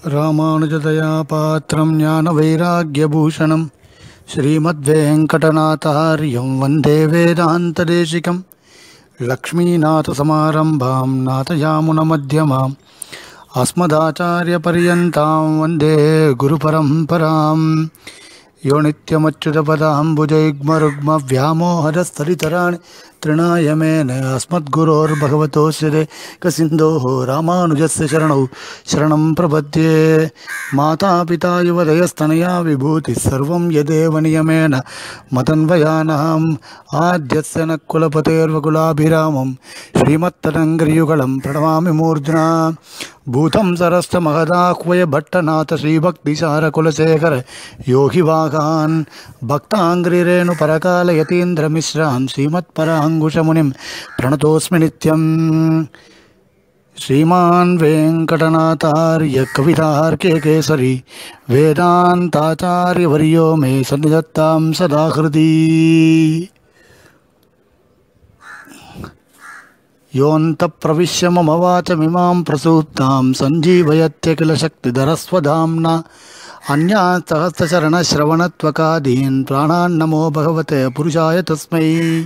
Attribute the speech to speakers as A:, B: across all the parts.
A: ராமானுஜதயா பாத்திரம் ஞான வைராக்கியபூஷணம் ஸ்ரீமத்வேங்கடநாதாரியம் வந்தே வேதாந்ததேசிகம் லக்ஷ்மீநாதசமாரம்பாம் நாதயாமுனமத்தியமாம் अस्मदाचार्यपर्यन्तां वन्दे गुरुपरम्परां यो नित्यमच्युतपदाम्बुजैग्मरुग्मव्यामोहरस्तरितराणि तृणाय मेन अस्मद्गुरोर्भगवतोऽस्य कसिन्धोः रामानुजस्य शरणौ शरणं प्रपद्ये मातापिता युवदयस्तनया विभूतिः सर्वं यदेव नियमेन मतन्वयानाम् आद्यस्य न कुलपतेर्वकुलाभिरामं श्रीमत्तरङ्गर्युगलं प्रणमामि मूर्ध्ना भूतं सरस्त महदाह्वय भट्टनाथ श्रीभक्तिसारकुलशेखर योगिवागान् भक्ताङ्ग्रिरेणुपरकालयतीन्द्रमिश्रान् श्रीमत्पराङ्कुशमुनिं प्रणतोऽस्मि नित्यम् श्रीमान् वेङ्कटनाथार्य कवितार्के केसरी वेदान्ताचार्यवर्यो मे सन्निधत्तां सदा हृदि योऽन्तप्रविश्य मम वाचमिमां प्रसूप्तां सञ्जीवयत्य किल शक्तिधरस्वधाम्ना अन्यात् सहस्रचरणश्रवणत्वकादीन् प्राणान्नमो भगवते पुरुषाय तस्मै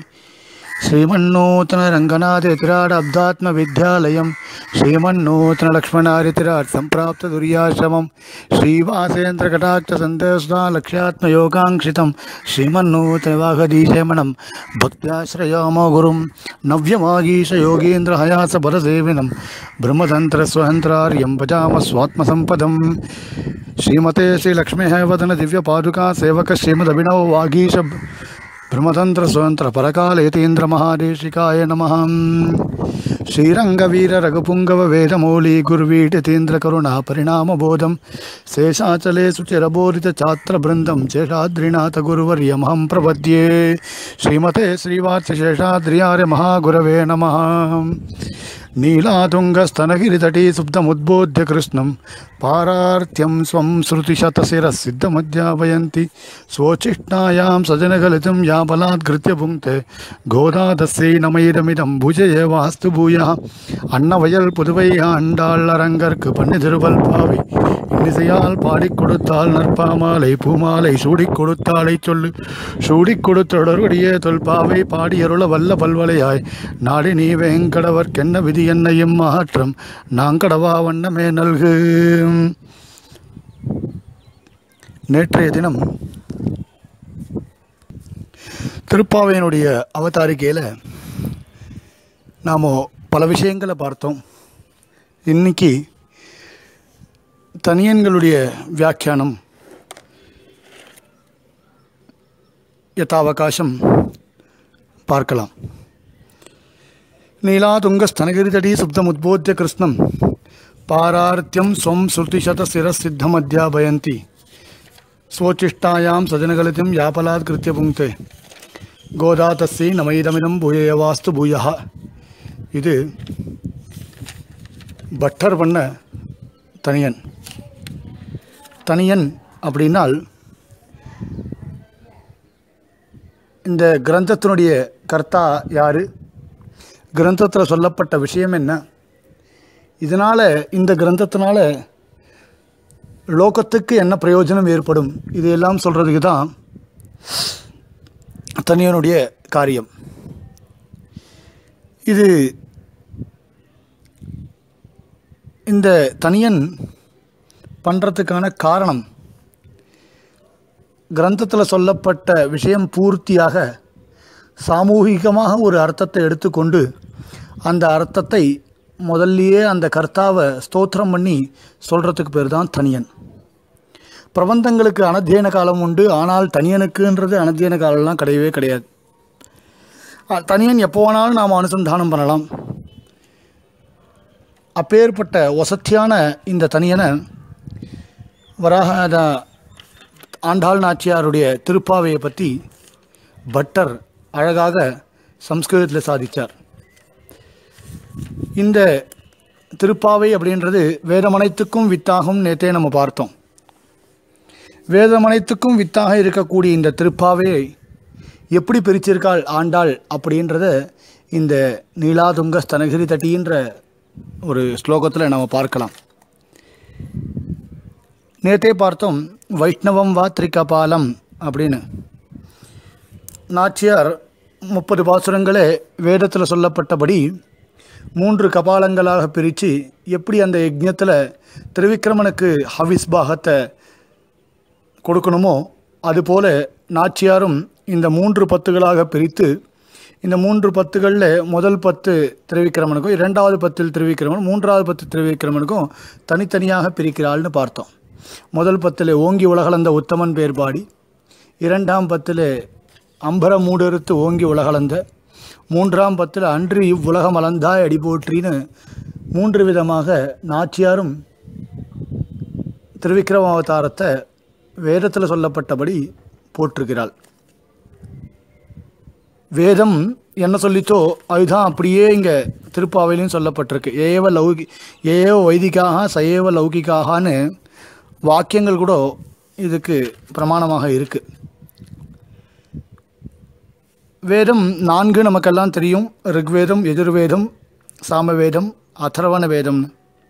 A: श्रीमन्नूतनरङ्गनाथतिराडब्दात्मविद्यालयं श्रीमन्नूतनलक्ष्मणारितिराट् सम्प्राप्तदुर्याश्रमं श्रीवासेन्द्रकटाक्षसन्देशा लक्ष्यात्मयोगाङ्क्षितं श्रीमन्नूतनवागदीशमनं भक्त्याश्रयामो गुरुं नव्यमागीशयोगीन्द्रहयासबलसेविनं ब्रह्मतन्त्रस्वहन्त्रार्यं भजाम स्वात्मसम्पदम् श्रीमते श्रीलक्ष्मेः वदन दिव्यपादुका सेवक श्रीमदभिनव वागीश ब्रह्मतन्त्रस्वतन्त्रपरकालयतीन्द्रमहादेशिकाय नमः श्रीरङ्गवीररघुपुङ्गव वेदमौली गुर्वीटतीन्द्रकरुणा परिणामबोधं शेषाचले सुचिरबोधितछात्रबृन्दं शेषाद्रिनाथगुरुवर्यमहं प्रपद्ये श्रीमते श्रीवार्चशेषाद्र्यार्य महागुरवे नमः नीलातुङ्गस्तनगिरितटी सुप्तमुद्बोध्य कृष्णं पारार्त्यं स्वं श्रुतिशतशिरसिद्धमध्यापयन्ति स्वोच्छिष्टायां सजनगलितं या बलात्कृत्य भुङ्क्ते गोदादस्यै नमैदमिदं भुजये वास्तु भूयः அன்னவயல் புதுவை ஆண்டாள் அரங்கற்கு பண்ணி திருவல்பாவை இன்னிசையால் பாடிக் கொடுத்தால் நற்பாமாலை பூமாலை சூடிக் கொடுத்தாலை சொல்லு சூடிக் கொடுத்தொடருடைய தொல்பாவை பாடியருள வல்ல பல்வலையாய் நாடி நீ வேங்கடவர்க்கென்ன விதி என்னையும் மாற்றம் நாங்கடவா வண்ணமே நல்கு நேற்றைய தினம் திருப்பாவையினுடைய அவதாரிக்கையில் நாம் பல விஷயங்களை பார்த்தோம் இன்னைக்கு தனியன்களுடைய வியாக்கியானம் யதாவகாசம் பார்க்கலாம் நீலாதுங்கஸ்தனகிரிதடி சுப்தமுத்போத்திய கிருஷ்ணம் பாரார்த்தியம் ஸ்வம் ஸ்ருதிசதசிரசித்தமத்தியாபயந்தி ஸ்வோச்சிஷ்டாயாம் சஜனகலிதம் யாபலாத் கிருத்திய புங்க்தே கோதா தஸ்ஸை நமைதமிதம் பூயவாஸ்து பூயா இது பட்டர் பண்ண தனியன் தனியன் அப்படின்னால் இந்த கிரந்தத்தினுடைய கர்த்தா யார் கிரந்தத்தில் சொல்லப்பட்ட விஷயம் என்ன இதனால் இந்த கிரந்தத்தினால லோகத்துக்கு என்ன பிரயோஜனம் ஏற்படும் இதையெல்லாம் சொல்கிறதுக்கு தான் தனியனுடைய காரியம் இது இந்த தனியன் பண்ணுறதுக்கான காரணம் கிரந்தத்தில் சொல்லப்பட்ட விஷயம் பூர்த்தியாக சாமூகிகமாக ஒரு அர்த்தத்தை எடுத்துக்கொண்டு அந்த அர்த்தத்தை முதல்லையே அந்த கர்த்தாவை ஸ்தோத்திரம் பண்ணி சொல்கிறதுக்கு பேர் தான் தனியன் பிரபந்தங்களுக்கு அனத்தியன காலம் உண்டு ஆனால் தனியனுக்குன்றது அனத்தியன காலம்லாம் கிடையவே கிடையாது தனியன் எப்போ வேணாலும் நாம் அனுசந்தானம் பண்ணலாம் அப்பேற்பட்ட வசத்தியான இந்த தனியனை வராக ஆண்டாள் நாச்சியாருடைய திருப்பாவையை பற்றி பட்டர் அழகாக சம்ஸ்கிருதத்தில் சாதித்தார் இந்த திருப்பாவை அப்படின்றது வேதமனைத்துக்கும் வித்தாகும் நேற்றே நம்ம பார்த்தோம் வேதமனைத்துக்கும் வித்தாக இருக்கக்கூடிய இந்த திருப்பாவையை எப்படி பிரிச்சிருக்காள் ஆண்டாள் அப்படின்றத இந்த நீலாதுங்க ஸ்தனகிரி தட்டின்ற ஒரு ஸ்லோகத்தில் நம்ம பார்க்கலாம் நேத்தே பார்த்தோம் வைஷ்ணவம் வா திரிகபாலம் அப்படின்னு நாச்சியார் முப்பது பாசுரங்களே வேதத்தில் சொல்லப்பட்டபடி மூன்று கபாலங்களாக பிரித்து எப்படி அந்த யஜ்ஞத்தில் திருவிக்கிரமனுக்கு ஹவிஸ் பாகத்தை கொடுக்கணுமோ அதுபோல நாச்சியாரும் இந்த மூன்று பத்துகளாக பிரித்து இந்த மூன்று பத்துகளில் முதல் பத்து திருவிக்கிரமனுக்கும் இரண்டாவது பத்தில் திருவிக்கிரமன் மூன்றாவது பத்து திருவிக்கிரமனுக்கும் தனித்தனியாக பிரிக்கிறாள்னு பார்த்தோம் முதல் பத்தில் ஓங்கி உலகளந்த உத்தமன் பேர் பாடி இரண்டாம் பத்தில் அம்பர மூடறுத்து ஓங்கி உலகளந்த மூன்றாம் பத்தில் அன்று இவ்வுலகம் அளந்தாய் அடி போற்றின்னு மூன்று விதமாக நாச்சியாரும் திருவிக்கிரம அவதாரத்தை வேதத்தில் சொல்லப்பட்டபடி போட்டிருக்கிறாள் வேதம் என்ன சொல்லிச்சோ அதுதான் அப்படியே இங்கே திருப்பாவையிலையும் சொல்லப்பட்டிருக்கு ஏவ லௌகி ஏவ வைதிகாக சயேவ லௌகிகாகனு வாக்கியங்கள் கூட இதுக்கு பிரமாணமாக இருக்குது வேதம் நான்கு நமக்கெல்லாம் தெரியும் ரிக்வேதம் எதிர்வேதம் சாமவேதம் அதர்வண வேதம்னு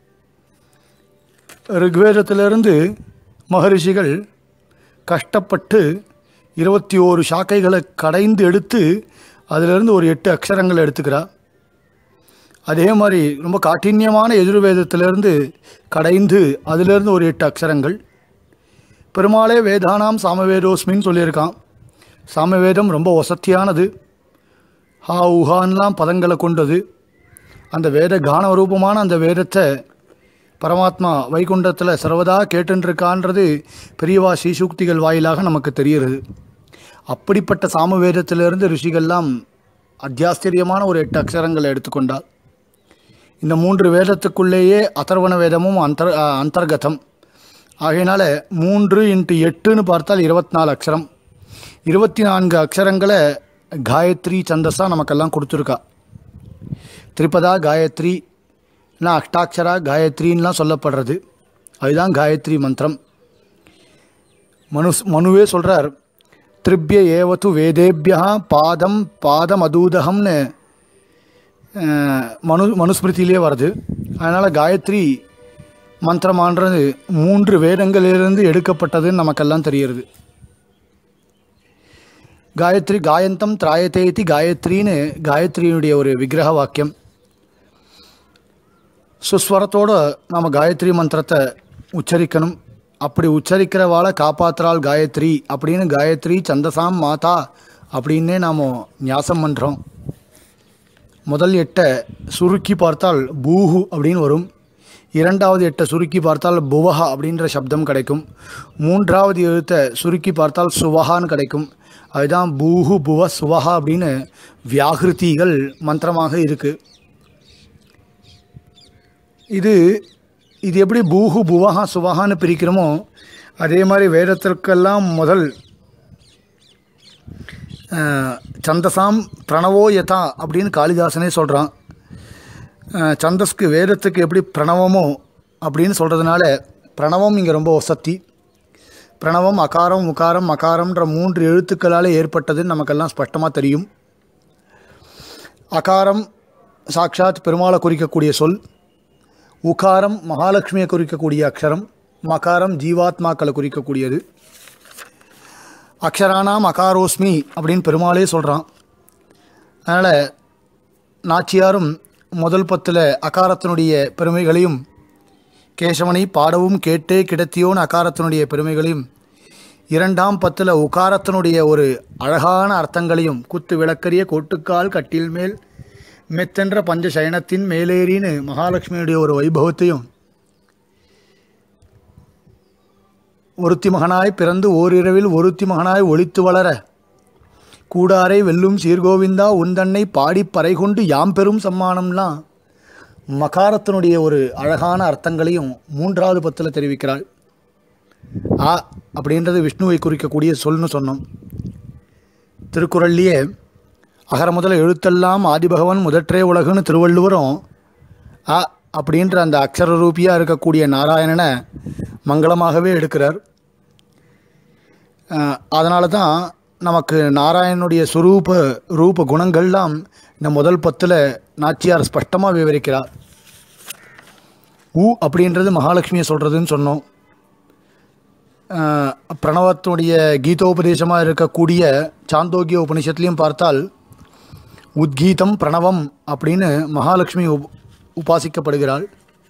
A: ரிக்வேதத்திலிருந்து மகரிஷிகள் கஷ்டப்பட்டு இருபத்தி ஓரு சாக்கைகளை கடைந்து எடுத்து அதிலிருந்து ஒரு எட்டு அக்ஷரங்கள் எடுத்துக்கிறா அதே மாதிரி ரொம்ப காఠின்யமான எதிர்வேதத்திலிருந்து கடைந்து அதிலிருந்து ஒரு எட்டு அக்ஷரங்கள் பெருமாளே வேதானாம் சாமவேதோஸ்மின்னு சொல்லியிருக்கான் சாமவேதம் ரொம்ப வசத்தியானது ஹா உஹான்லாம் பதங்களை கொண்டது அந்த வேத கான ரூபமான அந்த வேதத்தை பரமாத்மா வைகுண்டத்தில் சர்வதா கேட்டுருக்கான்றது பெரியவா ஸ்ரீசூக்திகள் வாயிலாக நமக்கு தெரிகிறது அப்படிப்பட்ட சாமவேதத்திலிருந்து ரிஷிகள்லாம் அத்தியாச்சரியமான ஒரு எட்டு அக்ஷரங்களை எடுத்துக்கொண்டார் இந்த மூன்று வேதத்துக்குள்ளேயே அதர்வண வேதமும் அந்தர் அஹ், அந்தர்கதம் ஆகையினால மூன்று இன்ட்டு எட்டுன்னு பார்த்தால் இருபத்தி நாலு அக்ஷரம் இருபத்தி நான்கு அக்ஷரங்களை காயத்ரி சந்தஸாக நமக்கெல்லாம் கொடுத்துருக்கா திரிபதா காயத்ரி இல்லை அஷ்டாட்சரா காயத்ரின்லாம் சொல்லப்படுறது அதுதான் காயத்ரி மந்திரம் மனு மனுவே சொல்கிறார் திரிபிய ஏவத்து வேதேபியா பாதம் பாதம் அதூதகம்னு அஹ், மனு மனுஸ்மிருதியிலே வருது அதனால் காயத்ரி மந்திரமான்றது மூன்று வேதங்களிலிருந்து எடுக்கப்பட்டதுன்னு நமக்கெல்லாம் தெரிகிறது காயத்ரி காயந்தம் திராயத்தேதி காயத்ரின்னு காயத்ரியினுடைய ஒரு விக்கிரக வாக்கியம் சுஸ்வரத்தோடு நாம் காயத்ரி மந்திரத்தை உச்சரிக்கணும் அப்படி உச்சரிக்கிறவாளை காப்பாத்துறாள் காயத்ரி அப்படின்னு காயத்ரி சந்தசாம் மாதா அப்படின்னே நாம் ஞாசம் பண்ணுறோம் முதல் எட்டை சுருக்கி பார்த்தால் பூஹு அப்படின்னு வரும் இரண்டாவது எட்டை சுருக்கி பார்த்தால் புவஹா அப்படின்ற சப்தம் கிடைக்கும் மூன்றாவது எழுத்தை சுருக்கி பார்த்தால் சுவஹான்னு கிடைக்கும் அதுதான் பூஹு புவ சுவஹா அப்படின்னு வியாகிருதிகள் மந்திரமாக இருக்குது இது இது எப்படி பூஹு புவஹா சுவஹான்னு பிரிக்கிறோமோ அதே மாதிரி வேதத்திற்கெல்லாம் முதல் அஹ், சந்தசாம் பிரணவோ யதா அப்படின்னு காளிதாசனே சொல்கிறான் சந்தஸ்க்கு வேதத்துக்கு எப்படி பிரணவமோ அப்படின்னு சொல்கிறதுனால பிரணவம் இங்கே ரொம்ப வசத்தி பிரணவம் அகாரம் உகாரம் மகாரம்ன்ற மூன்று எழுத்துக்களால் ஏற்பட்டதுன்னு நமக்கெல்லாம் ஸ்பஷ்டமாக தெரியும் அகாரம் சாக்ஷாத் பெருமாளை குறிக்கக்கூடிய சொல் உகாரம் மகாலட்சுமியை குறிக்கக்கூடிய அக்ஷரம் மகாரம் ஜீவாத்மாக்களை குறிக்கக்கூடியது அக்ஷரானாம் அகாரோஸ்மி அப்படின்னு பெருமாளே சொல்கிறான் அதனால் நாச்சியாரும் முதல் பத்தில் அகாரத்தினுடைய பெருமைகளையும் கேசவனை பாடவும் கேட்டே கிடத்தியோன்னு அகாரத்தினுடைய பெருமைகளையும் இரண்டாம் பத்தில் உகாரத்தினுடைய ஒரு அழகான அர்த்தங்களையும் குத்து விளக்கரிய கோட்டுக்கால் கட்டில் மேல் மெத்தென்ற பஞ்ச சயனத்தின் மேலேறின்னு மகாலட்சுமியுடைய ஒரு வைபவத்தையும் ஒருத்தி மகனாய் பிறந்து ஓரிரவில் ஒருத்தி மகனாய் ஒளித்து வளர கூடாரை வெல்லும் சீர்கோவிந்தா உந்தன்னை பாடி பறை கொண்டு யாம் பெரும் சம்மானம்லாம் மகாரத்தினுடைய ஒரு அழகான அர்த்தங்களையும் மூன்றாவது பத்தில் தெரிவிக்கிறாள் ஆ அப்படின்றது விஷ்ணுவை குறிக்கக்கூடிய சொல்னு சொன்னோம் திருக்குறள்லேயே அகர முதல எழுத்தெல்லாம் ஆதிபகவன் முதற்றே உலகுன்னு திருவள்ளுவரும் அ அப்படின்ற அந்த அக்ஷர ரூபியாக இருக்கக்கூடிய நாராயணனை மங்களமாகவே எடுக்கிறார் அதனால தான் நமக்கு நாராயணனுடைய சுரூப ரூப குணங்கள்லாம் இந்த முதல் பத்தில் நாச்சியார் ஸ்பஷ்டமாக விவரிக்கிறார் ஊ அப்படின்றது மகாலட்சுமியை சொல்கிறதுன்னு சொன்னோம் அஹ், பிரணவத்தினுடைய கீதோபதேசமாக இருக்கக்கூடிய சாந்தோக்கிய உபனிஷத்துலேயும் பார்த்தால் உத்கீதம் பிரணவம் அப்படின்னு மகாலட்சுமி உப் உபாசிக்கப்படுகிறாள்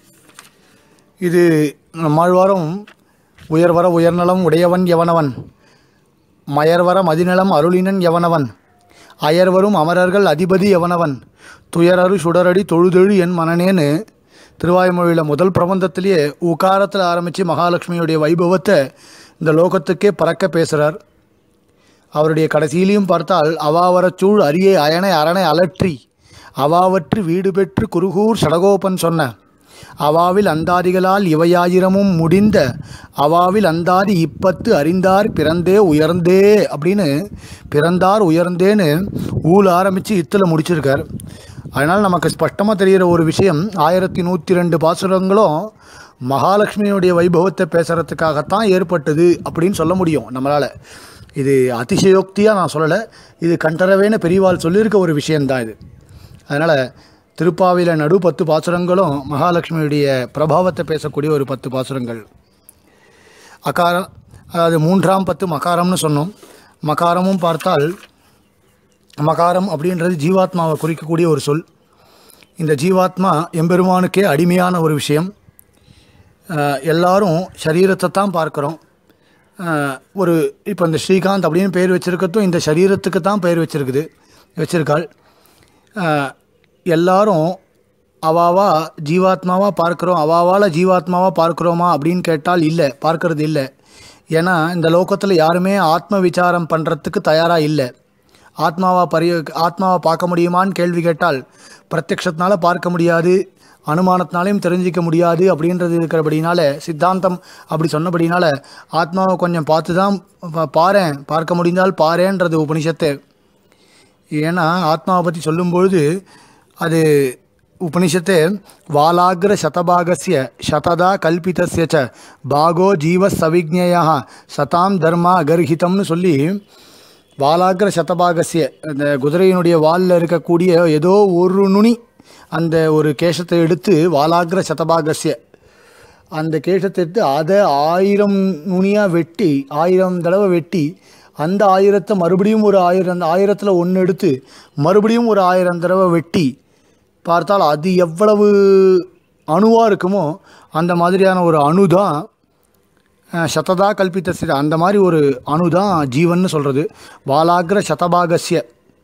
A: இது நம்மாழ்வாரும் உயர்வர உயர்நலம் உடையவன் எவனவன் மயர்வர மதிநலம் அருளினன் எவனவன் அயர்வரும் அமரர்கள் அதிபதி எவனவன் துயரரு சுடரடி தொழுதெழு என் மனனேன்னு திருவாய்மொழியில் முதல் பிரபந்தத்திலேயே உகாரத்தில் ஆரம்பித்து மகாலட்சுமியுடைய வைபவத்தை இந்த லோகத்துக்கே பறக்க பேசுகிறார் அவருடைய கடைசியிலையும் பார்த்தால் அவாவரச்சூழ் அரியை அயனை அரணை அலற்றி அவாவற்று வீடு பெற்று குருகூர் சடகோபன் சொன்ன அவாவில் அந்தாதிகளால் இவையாயிரமும் முடிந்த அவாவில் அந்தாதி இப்பத்து அறிந்தார் பிறந்தே உயர்ந்தே அப்படின்னு பிறந்தார் உயர்ந்தேன்னு ஊழ ஆரம்பித்து இத்தில் முடிச்சிருக்கார் அதனால் நமக்கு ஸ்பஷ்டமாக தெரிகிற ஒரு விஷயம் ஆயிரத்தி நூற்றி ரெண்டு பாசுரங்களும் மகாலட்சுமியினுடைய வைபவத்தை பேசுகிறதுக்காகத்தான் ஏற்பட்டது அப்படின்னு சொல்ல முடியும் நம்மளால் இது அதிசயோக்தியாக நான் சொல்லலை இது கண்டறவேன்னு பெரியவாள் சொல்லியிருக்க ஒரு விஷயந்தான் இது அதனால் திருப்பாவில நடு பத்து பாசுரங்களும் மகாலட்சுமியுடைய பிரபாவத்தை பேசக்கூடிய ஒரு பத்து பாசுரங்கள் அகாரம் அதாவது மூன்றாம் பத்து மகாரம்னு சொன்னோம் மகாரமும் பார்த்தால் மகாரம் அப்படின்றது ஜீவாத்மாவை குறிக்கக்கூடிய ஒரு சொல் இந்த ஜீவாத்மா எம்பெருமானுக்கே அடிமையான ஒரு விஷயம் அஹ், எல்லாரும் சரீரத்தை தான் பார்க்குறோம் அஹ், ஒரு இப்போ இந்த ஸ்ரீகாந்த் அப்படின்னு பேர் வச்சிருக்கிறதும் இந்த சரீரத்துக்கு தான் பேர் வச்சிருக்குது வச்சிருக்காள் அஹ், எல்லாரும் அவாவா ஜீவாத்மாவாக பார்க்குறோம் அவாவால் ஜீவாத்மாவாக பார்க்குறோமா அப்படின்னு கேட்டால் இல்லை பார்க்கறது இல்லை ஏன்னா இந்த லோகத்தில் யாருமே ஆத்ம விசாரம் பண்ணுறதுக்கு தயாராக இல்லை ஆத்மாவா பரிய ஆத்மாவை பார்க்க முடியுமான்னு கேள்வி கேட்டால் பிரத்யக்ஷத்தினால பார்க்க முடியாது அனுமானத்தினாலையும் தெரிஞ்சிக்க முடியாது அப்படின்றது இருக்கிறபடினால சித்தாந்தம் அப்படி சொன்னபடினால ஆத்மாவை கொஞ்சம் பார்த்து தான் பா- பாரேன் பார்க்க முடிந்தால் பாரேன்றது உபனிஷத்து ஏன்னா ஆத்மாவை பற்றி சொல்லும்பொழுது அது உபனிஷத்து வாலாகிர சதபாகஸ்ய சததா கல்பிதஸ்ய ச பாகோ ஜீவ சவிஜ்ஞயா சதாம் தர்மா அகர்ஹிதம்னு சொல்லி வாலாகிர சதபாகஸ்ய அந்த குதிரையினுடைய வாலில் இருக்கக்கூடிய ஏதோ ஒரு நுனி அந்த ஒரு கேசத்தை எடுத்து வாலாகிர சதபாகஸ்ய அந்த கேசத்தை எடுத்து அதை ஆயிரம் நுனியாக வெட்டி ஆயிரம் தடவை வெட்டி அந்த ஆயிரத்தை மறுபடியும் ஒரு ஆயிரம் அந்த ஆயிரத்தில் ஒன்று எடுத்து மறுபடியும் ஒரு ஆயிரம் தடவை வெட்டி பார்த்தால் அது எவ்வளவு அணுவாக இருக்குமோ அந்த மாதிரியான ஒரு அணு தான் அஹ், சததா கல்பித்த சித அந்த மாதிரி ஒரு அணு தான் ஜீவன்னு சொல்கிறது வாலாகிர சதபாகஸ்ய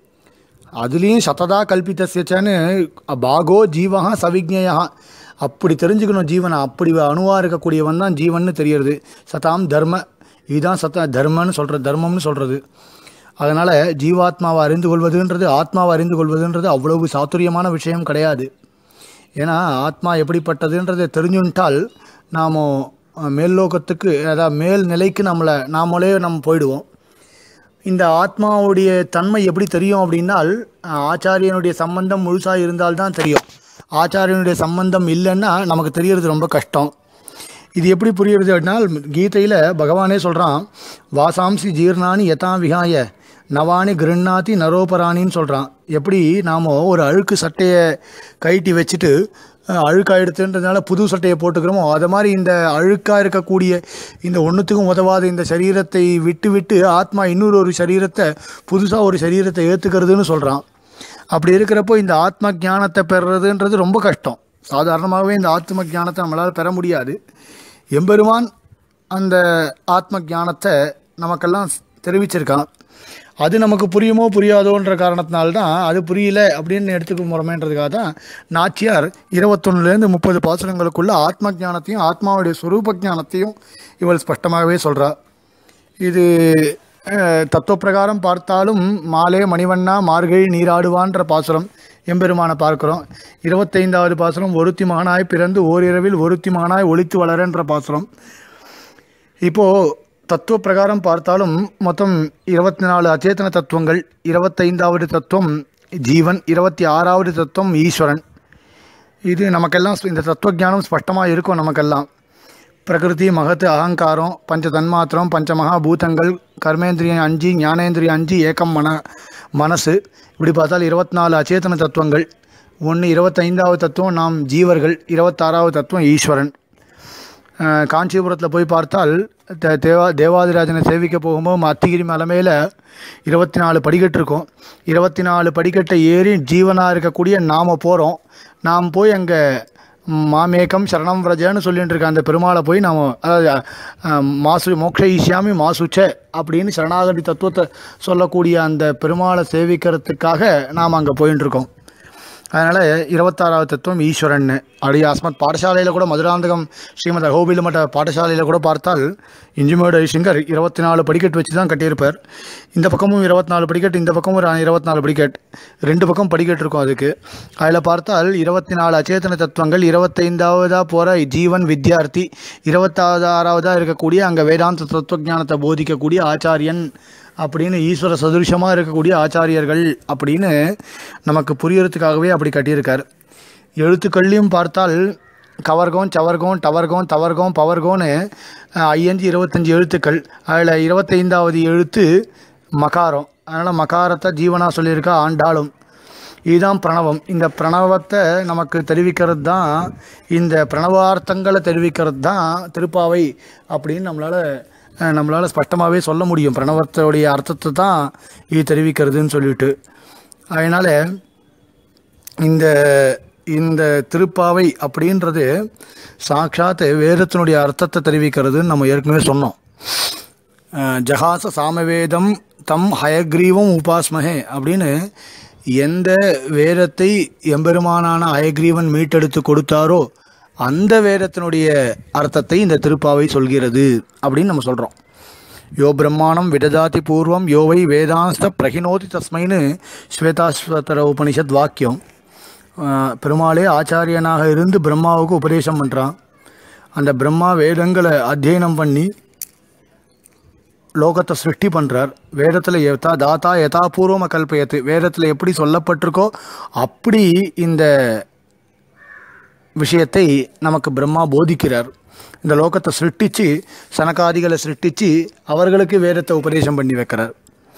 A: அதுலேயும் சததா கல்பித்தசியச்சன்னு பாகோ ஜீவகா சவிஜ்ஞயா அப்படி தெரிஞ்சுக்கணும் ஜீவனை அப்படி அணுவாக இருக்கக்கூடியவன் தான் ஜீவன்னு தெரியறது சதாம் தர்ம இதுதான் சத்த தர்மன்னு சொல்கிறது தர்மம்னு சொல்கிறது அதனால் ஜீவாத்மாவை அறிந்து கொள்வதுன்றது ஆத்மாவை அறிந்து கொள்வதுன்றது அவ்வளவு சாத்துரியமான விஷயம் கிடையாது ஏன்னா ஆத்மா எப்படிப்பட்டதுன்றதை தெரிஞ்சுன்ட்டால் நாம் மேல் லோகத்துக்கு அதாவது மேல் நிலைக்கு நம்மளை நாமளே நம்ம போயிடுவோம் இந்த ஆத்மாவுடைய தன்மை எப்படி தெரியும் அப்படின்னால் அஹ், ஆச்சாரியனுடைய சம்பந்தம் முழுசாக இருந்தால்தான் தெரியும் ஆச்சாரியனுடைய சம்பந்தம் இல்லைன்னா நமக்கு தெரியறது ரொம்ப கஷ்டம் இது எப்படி புரியுறது அப்படின்னால் கீதையில் பகவானே சொல்கிறான் வாசாம்சி ஜீர்ணானி யதா விகாய நவானி கிருண்ணாதி நரோபராணின்னு சொல்கிறான் எப்படி நாம் ஒரு அழுக்கு சட்டையை கைட்டி வச்சுட்டு அஹ், அழுக்காயிடுத்துன்றதுனால புது சட்டையை போட்டுக்கிறோமோ அது மாதிரி இந்த அழுக்காக இருக்கக்கூடிய இந்த ஒன்றுத்துக்கும் உதவாத இந்த சரீரத்தை விட்டு விட்டு ஆத்மா இன்னொரு ஒரு சரீரத்தை புதுசாக ஒரு சரீரத்தை ஏற்றுக்கிறதுன்னு சொல்கிறான் அப்படி இருக்கிறப்போ இந்த ஆத்ம ஞானத்தை பெறுறதுன்றது ரொம்ப கஷ்டம் சாதாரணமாகவே இந்த ஆத்ம ஞானத்தை நம்மளால் பெற முடியாது எம்பெருமான் அந்த ஆத்ம ஞானத்தை நமக்கெல்லாம் தெரிவிச்சிருக்கான் அது நமக்கு புரியுமோ புரியாதோன்ற காரணத்தினால்தான் அது புரியல அப்படின்னு எடுத்துக்க முறமேன்றதுக்காக தான் நாச்சியார் இருபத்தொன்னுலேருந்து முப்பது பாசுரங்களுக்குள்ள ஆத்ம ஞானத்தையும் ஆத்மாவுடைய சுரூப ஞானத்தையும் இவள் ஸ்பஷ்டமாகவே சொல்கிறார் இது அஹ், தத்துவ பிரகாரம் பார்த்தாலும் மாலே மணிவண்ணா மார்கழி நீராடுவான்ற பாசுரம் எம்பெருமானை பார்க்கிறோம் இருபத்தைந்தாவது பாசுரம் ஒருத்தி மகனாய் பிறந்து ஓரிரவில் ஒருத்தி மகனாய் ஒளித்து வளரன்ற பாசுரம் இப்போது தத்துவ பிரகாரம் பார்த்தாலும் மொத்தம் இருபத்தி நாலு அச்சேதன தத்துவங்கள் இருபத்தைந்தாவது தத்துவம் ஜீவன் இருபத்தி ஆறாவது தத்துவம் ஈஸ்வரன் இது நமக்கெல்லாம் இந்த தத்துவ ஞானம் ஸ்பஷ்டமாக இருக்கும் நமக்கெல்லாம் பிரகிருதி மகத்து அகங்காரம் பஞ்ச தன்மாத்திரம் பஞ்ச மகாபூதங்கள் கர்மேந்திரியம் அஞ்சு ஞானேந்திரியம் அஞ்சு ஏக்கம் மன மனசு இப்படி பார்த்தால் இருபத்தி நாலு அச்சேதன தத்துவங்கள் ஒன்று இருபத்தைந்தாவது தத்துவம் நாம் ஜீவர்கள் இருபத்தாறாவது தத்துவம் ஈஸ்வரன் அஹ், காஞ்சிபுரத்தில் போய் பார்த்தால் தே- தேவா தேவாதிராஜனை சேவிக்க போகும்போது அத்திகிரி மலை மேலே இருபத்தி நாலு படிக்கட்டு இருக்கும் இருபத்தி நாலு படிக்கட்டை ஏறி ஜீவனாக இருக்கக்கூடிய நாம் போகிறோம் நாம் போய் அங்கே மாமேகம் சரணம் விரஜன்னு சொல்லிட்டு இருக்க அந்த பெருமாளை போய் நாம் அதாவது அஹ், மாசு மோக்ஷ ஈஷாமி மாசுச்ச அப்படின்னு சரணாகதி தத்துவத்தை சொல்லக்கூடிய அந்த பெருமாளை சேவிக்கிறதுக்காக நாம் அங்கே போயின்னு இருக்கோம் அதனால் இருபத்தாறாவது தத்துவம் ஈஸ்வரன் அப்படி அஸ்மத் பாடசாலையில் கூட மதுராந்தகம் ஸ்ரீமத் அகோபில மட்ட பாடசாலையில் கூட பார்த்தால் இஞ்சிமேடு ஐசிங்கர் இருபத்தி நாலு படிக்கட் வச்சு தான் கட்டியிருப்பார் இந்த பக்கமும் இருபத்தி நாலு படிக்கட் இந்த பக்கமும் ஒரு இருபத்தி நாலு படிக்கட் ரெண்டு பக்கம் படிக்கட் இருக்கும் அதுக்கு அதில் பார்த்தால் இருபத்தி நாலு அச்சேதன தத்துவங்கள் இருபத்தைந்தாவதாக போகிற ஜீவன் வித்யார்த்தி இருபத்தாவது ஆறாவதாக இருக்கக்கூடிய அங்கே வேதாந்த தத்துவஞானத்தை போதிக்கக்கூடிய ஆச்சாரியன் அப்படின்னு ஈஸ்வர சதுருஷமாக இருக்கக்கூடிய ஆச்சாரியர்கள் அப்படின்னு நமக்கு புரியறதுக்காகவே அப்படி கட்டியிருக்கார் எழுத்துக்கள்லையும் பார்த்தால் கவர்கோன் சவர்கோன் டவர்கோன் தவர்கோன் பவர்கோன்னு அஹ், ஐயஞ்சு இருபத்தஞ்சி எழுத்துக்கள் அதில் இருபத்தைந்தாவது எழுத்து மகாரம் அதனால் மகாரத்தை ஜீவனா சொல்லியிருக்கா ஆண்டாளும் இதுதான் பிரணவம் இந்த பிரணவத்தை நமக்கு தெரிவிக்கிறது தான் இந்த பிரணவார்த்தங்களை தெரிவிக்கிறது தான் திருப்பாவை அப்படின்னு நம்மளால் நம்மளால் ஸ்பஷ்டமாகவே சொல்ல முடியும் பிரணவத்தோடைய அர்த்தத்தை தான் இது தெரிவிக்கிறதுன்னு சொல்லிட்டு அதனால் இந்த இந்த திருப்பாவை அப்படின்றது சாட்சாத் வேதத்தினுடைய அர்த்தத்தை தெரிவிக்கிறதுன்னு நம்ம ஏற்கனவே சொன்னோம் அஹ், ஜகாச சாமவேதம் தம் ஹயக்ரீவம் உபாஸ்மஹே அப்படின்னு எந்த வேதத்தை எம்பெருமானான ஹயக்ரீவன் மீட்டெடுத்து கொடுத்தாரோ அந்த வேதத்தினுடைய அர்த்தத்தை இந்த திருப்பாவை சொல்கிறது அப்படின்னு நம்ம சொல்கிறோம் யோ பிரம்மாணம் விததாதி பூர்வம் யோவை வேதாஸ்த பிரகினோதி தஸ்மைன்னு ஸ்வேதாஸ்வதர உபனிஷத் வாக்கியம் அஹ், பெருமாளே ஆச்சாரியனாக இருந்து பிரம்மாவுக்கு உபதேசம் பண்ணுறான் அந்த பிரம்மா வேதங்களை அத்தியனம் பண்ணி லோகத்தை சிருஷ்டி பண்ணுறார் வேதத்தில் யதா தாத்தா யதாபூர்வம கல்பயத்து வேதத்தில் எப்படி சொல்லப்பட்டிருக்கோ அப்படி இந்த விஷயத்தை நமக்கு பிரம்மா போதிக்கிறார் இந்த லோகத்தை சிருஷ்டிச்சு சனகாதிகளை சிருஷ்டிச்சு அவர்களுக்கு வேதத்தை உபதேசம் பண்ணி வைக்கிறார்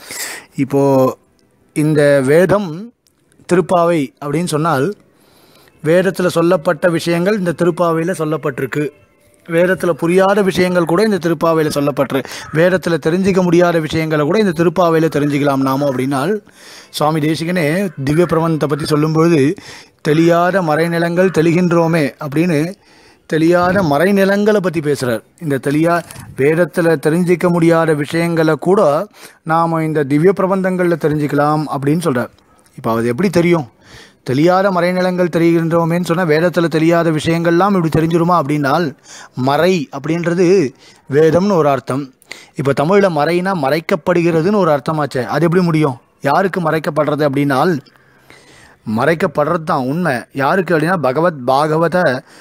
A: இப்போது இந்த வேதம் திருப்பாவை அப்படின்னு சொன்னால் வேதத்தில் சொல்லப்பட்ட விஷயங்கள் இந்த திருப்பாவையில் சொல்லப்பட்டிருக்கு வேதத்தில் புரியாத விஷயங்கள் கூட இந்த திருப்பாவையில் சொல்லப்பட்டு வேதத்தில் தெரிஞ்சிக்க முடியாத விஷயங்களை கூட இந்த திருப்பாவையில் தெரிஞ்சுக்கலாம் நாமோ அப்படின்னால் சுவாமி தேசிகனே திவ்ய பிரபந்தத்தை பற்றி சொல்லும்பொழுது தெளியாத மறைநிலங்கள் தெளிகின்றோமே அப்படின்னு தெளியாத மறைநிலங்களை பற்றி பேசுகிறார் இந்த தெளியா வேதத்தில் தெரிஞ்சிக்க முடியாத விஷயங்களை கூட நாம் இந்த திவ்ய பிரபந்தங்களில் தெரிஞ்சுக்கலாம் அப்படின்னு சொல்கிறார் இப்போ அது எப்படி தெரியும் தெரியாத மறைநிலங்கள் தெரிகின்றோமேன்னு சொன்னால் வேதத்தில் தெரியாத விஷயங்கள்லாம் இப்படி தெரிஞ்சிருமா அப்படின்னால் மறை அப்படின்றது வேதம்னு ஒரு அர்த்தம் இப்போ தமிழில் மறைனா மறைக்கப்படுகிறதுன்னு ஒரு அர்த்தமாச்சே அது எப்படி முடியும் யாருக்கு மறைக்கப்படுறது அப்படின்னால் மறைக்கப்படுறது தான் உண்மை யாருக்கு அப்படின்னா பகவத் பாகவத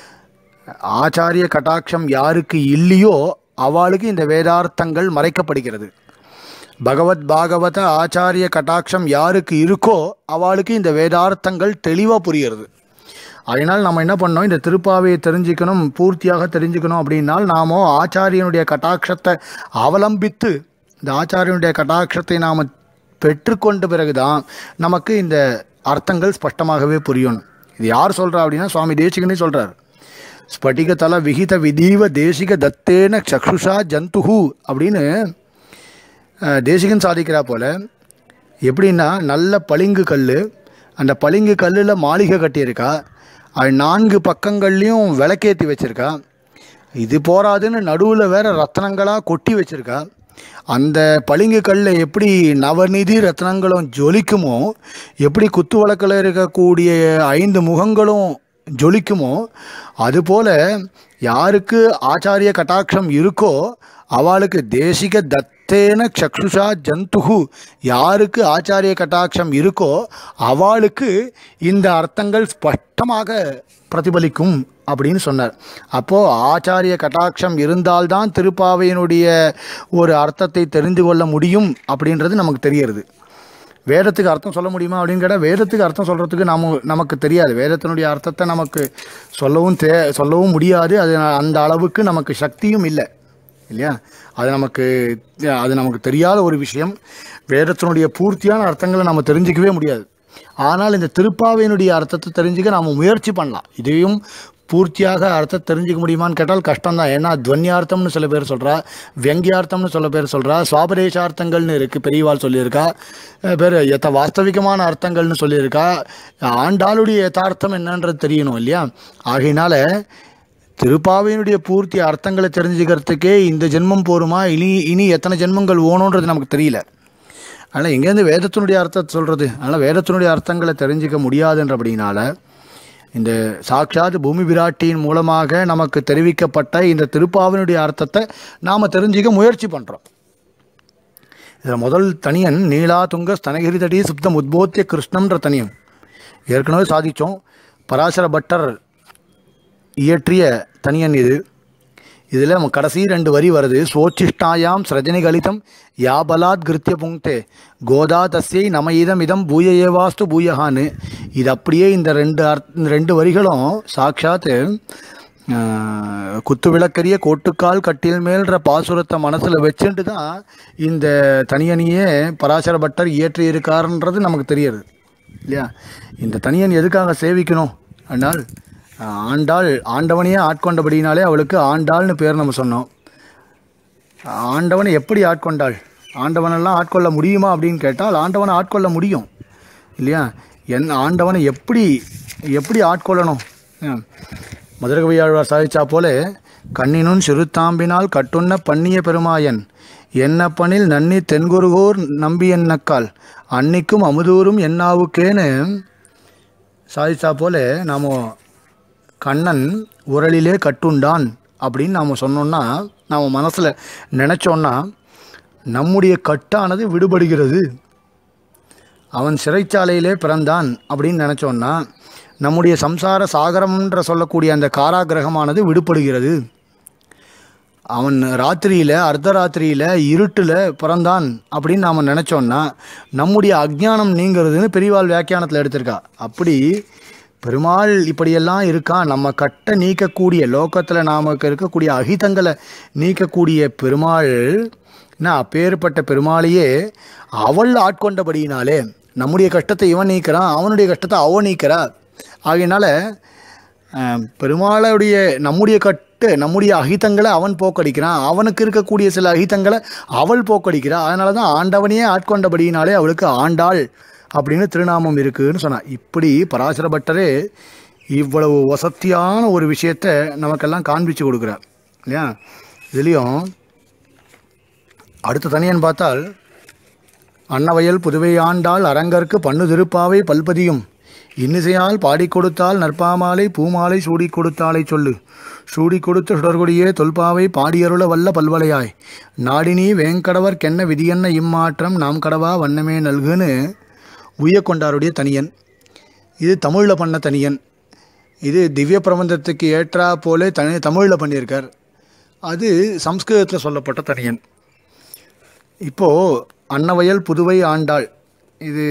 A: ஆச்சாரிய கட்டாட்சம் யாருக்கு இல்லையோ அவளுக்கு இந்த வேதார்த்தங்கள் மறைக்கப்படுகிறது பகவத் பாகவத ஆச்சாரிய கட்டாட்சம் யாருக்கு இருக்கோ அவளுக்கு இந்த வேதார்த்தங்கள் தெளிவாக புரிகிறது அதனால் நம்ம என்ன பண்ணோம் இந்த திருப்பாவையை தெரிஞ்சுக்கணும் பூர்த்தியாக தெரிஞ்சுக்கணும் அப்படின்னால் நாம ஆச்சாரியனுடைய கட்டாட்சத்தை அவலம்பித்து இந்த ஆச்சாரியனுடைய கட்டாட்சத்தை நாம் பெற்றுக்கொண்ட பிறகுதான் நமக்கு இந்த அர்த்தங்கள் ஸ்பஷ்டமாகவே புரியணும் இது யார் சொல்கிறா அப்படின்னா சுவாமி தேசிகனே சொல்கிறார் ஸ்பட்டிகதல விகித விதீவ தேசிக தத்தேன சக்ஷுஷா ஜந்துஹு அப்படின்னு அஹ், தேசிகன் சாதிக்கிறா போல எப்படின்னா நல்ல பளிங்கு கல் அந்த பளிங்கு கல்லில் மாளிகை கட்டியிருக்கா அது நான்கு பக்கங்கள்லேயும் விளக்கேற்றி வச்சிருக்கா இது போராதுன்னு நடுவில் வேற ரத்னங்களாக கொட்டி வச்சிருக்கா அந்த பளிங்கு கல்லில் எப்படி நவநிதி ரத்னங்களும் ஜொலிக்குமோ எப்படி குத்து விளக்கில் இருக்கக்கூடிய ஐந்து முகங்களும் ஜொலிக்குமோ அதுபோல் யாருக்கு ஆச்சாரிய கட்டாட்சம் இருக்கோ அவளுக்கு தேசிக தத்தேன சக்ஷுஷா ஜந்துஹு யாருக்கு ஆச்சாரிய கட்டாட்சம் இருக்கோ அவளுக்கு இந்த அர்த்தங்கள் ஸ்பஷ்டமாக பிரதிபலிக்கும் அப்படின்னு சொன்னார் அப்போது ஆச்சாரிய கட்டாட்சம் இருந்தால்தான் திருப்பாவையினுடைய ஒரு அர்த்தத்தை தெரிந்து கொள்ள முடியும் அப்படின்றது நமக்கு தெரியறது வேதத்துக்கு அர்த்தம் சொல்ல முடியுமா அப்படின்னு கேட்டால் வேதத்துக்கு அர்த்தம் சொல்கிறதுக்கு நாம நமக்கு தெரியாது வேதத்தினுடைய அர்த்தத்தை நமக்கு சொல்லவும் தே சொல்லவும் முடியாது அது அந்த அளவுக்கு நமக்கு சக்தியும் இல்லை இல்லையா அது நமக்கு அது நமக்கு தெரியாத ஒரு விஷயம் வேதத்தினுடைய பூர்த்தியான அர்த்தங்களை நம்ம தெரிஞ்சிக்கவே முடியாது ஆனால் இந்த திருப்பாவையினுடைய அர்த்தத்தை தெரிஞ்சுக்க நாம் முயற்சி பண்ணலாம் இதையும் பூர்த்தியாக அர்த்தம் தெரிஞ்சுக்க முடியுமான்னு கேட்டால் கஷ்டம்தான் ஏன்னா துவன்யார்த்தம்னு சில பேர் சொல்கிறா வியங்கியார்த்தம்னு சில பேர் சொல்கிறா சுவாபதேசார்த்தங்கள்னு இருக்குது பெரியவாள் சொல்லியிருக்கா அஹ் பேர் எத்த வாஸ்தவிகமான அர்த்தங்கள்னு சொல்லியிருக்கா ஆண்டாளுடைய யதார்த்தம் என்னன்றது தெரியணும் இல்லையா ஆகையினால திருப்பாவையினுடைய பூர்த்தி அர்த்தங்களை தெரிஞ்சுக்கிறதுக்கே இந்த ஜென்மம் போருமா இனி இனி எத்தனை ஜென்மங்கள் ஓணுன்றது நமக்கு தெரியல அதனால் எங்கேருந்து வேதத்தினுடைய அர்த்தத்தை சொல்கிறது அதனால் வேதத்தினுடைய அர்த்தங்களை தெரிஞ்சிக்க முடியாதுன்றபடினால இந்த சாட்சாத் பூமி விராட்டியின் மூலமாக நமக்கு தெரிவிக்கப்பட்ட இந்த திருப்பாவினுடைய அர்த்தத்தை நாம் தெரிஞ்சிக்க முயற்சி பண்ணுறோம் இதில் முதல் தனியன் நீலா துங்க ஸ்தனகிரி தடி சுப்தம் உத்போத்திய கிருஷ்ணம்ன்ற தனியன் ஏற்கனவே சாதித்தோம் பராசர பட்டர் இயற்றிய தனியன் இது இதில் நம்ம கடைசி ரெண்டு வரி வருது சோச்சிஷ்டாயாம் சிரஜனி கலிதம் யாபலாத் கிருத்திய புங்க்தே கோதா தஸ்யை நம இதம் இதம் பூய ஏவாஸ்து பூயஹான்னு இது அப்படியே இந்த ரெண்டு அர்த் இந்த ரெண்டு வரிகளும் சாட்சாத்து ஆஹ், குத்து விளக்கரிய கோட்டுக்கால் கட்டில் மேல்ன்ற பாசுரத்தை மனசில் வச்சுட்டு தான் இந்த தனியனையே பராசர பட்டர் இயற்றி இருக்காருன்றது நமக்கு தெரியுது இல்லையா இந்த தனியன் எதுக்காக சேவிக்கணும் ஆனால் ஆண்டாள் ஆண்டவனையே ஆட்கொண்டபடினாலே அவளுக்கு ஆண்டாள்னு பேர் நம்ம சொன்னோம் ஆண்டவனை எப்படி ஆட்கொண்டாள் ஆண்டவனெல்லாம் ஆட்கொள்ள முடியுமா அப்படின்னு கேட்டால் ஆண்டவனை ஆட்கொள்ள முடியும் இல்லையா என் ஆண்டவனை எப்படி எப்படி ஆட்கொள்ளணும் ஆ. மதுரகவியாழ்வார் சாதிச்சா போல கண்ணினுன் சிறுத்தாம்பினால் கட்டுண்ண பண்ணிய பெருமாயன் என்னப்பனில் நன்னி தென்குருகோர் நம்பி என்னக்கால் அன்னிக்கும் அமுதூரும் என்னாவுக்கேன்னு சாதிச்சா போல நாம் கண்ணன் உரலிலே கட்டுண்டான் அப்படின்னு நாம் சொன்னோம்னா நாம் மனசில் நினச்சோன்னா நம்முடைய கட்டானது விடுபடுகிறது அவன் சிறைச்சாலையிலே பிறந்தான் அப்படின்னு நினச்சோன்னா நம்முடைய சம்சார சாகரம்ன்ற சொல்லக்கூடிய அந்த காராகிரகமானது விடுபடுகிறது அவன் ராத்திரியில் அர்த்தராத்திரியில் இருட்டில் பிறந்தான் அப்படின்னு நாம் நினச்சோன்னா நம்முடைய அஜ்ஞானம் நீங்கிறதுன்னு பெரியவாள் வியாக்கியானத்தில் எடுத்திருக்கா அப்படி பெருமாள் இப்படியெல்லாம் இருக்கான் நம்ம கட்ட நீக்கக்கூடிய லோகத்தில் நமக்கு இருக்கக்கூடிய அகிதங்களை நீக்கக்கூடிய பெருமாள் என்ன அப்பேற்பட்ட பெருமாளையே அவள் ஆட்கொண்டபடியினாலே நம்முடைய கஷ்டத்தை இவன் நீக்கிறான் அவனுடைய கஷ்டத்தை அவன் நீக்கிறா ஆகையினால அஹ், பெருமாளுடைய நம்முடைய கட்டு நம்முடைய அகிதங்களை அவன் போக்கடிக்கிறான் அவனுக்கு இருக்கக்கூடிய சில அகிதங்களை அவள் போக்கடிக்கிறா அதனால தான் ஆண்டவனையே ஆட்கொண்டபடியினாலே அவளுக்கு ஆண்டாள் அப்படின்னு திருநாமம் இருக்குன்னு சொன்னான் இப்படி பராசர பட்டரே இவ்வளவு வசத்தியான ஒரு விஷயத்தை நமக்கெல்லாம் காண்பிச்சு கொடுக்குறார் இல்லையா இதுலேயும் அடுத்த தனியன் பார்த்தால் அன்னவயல் புதுவை ஆண்டாள் அரங்கற்கு பண்ணு திருப்பாவை பல்பதியும் இன்னிசையால் பாடிக் கொடுத்தால் நற்பாமாலை பூமாலை சூடிக் கொடுத்தாலை சொல்லு சூடிக் கொடுத்த சுடர்கொடியே தொல்பாவை பாடியருள வல்ல பல்வளையாய் நாடினி வேங்கடவர் கென்ன விதியன்ன இம்மாற்றம் நாம் கடவா வண்ணமே நல்குன்னு உய்ய கொண்டாருடைய தனியன் இது தமிழில் பண்ண தனியன் இது திவ்ய பிரபந்தத்துக்கு ஏற்றா போலே தனி தமிழில் பண்ணியிருக்கார் அது சம்ஸ்கிருதத்தில் சொல்லப்பட்ட தனியன் இப்போது அன்னவயல் புதுவை ஆண்டாள் இது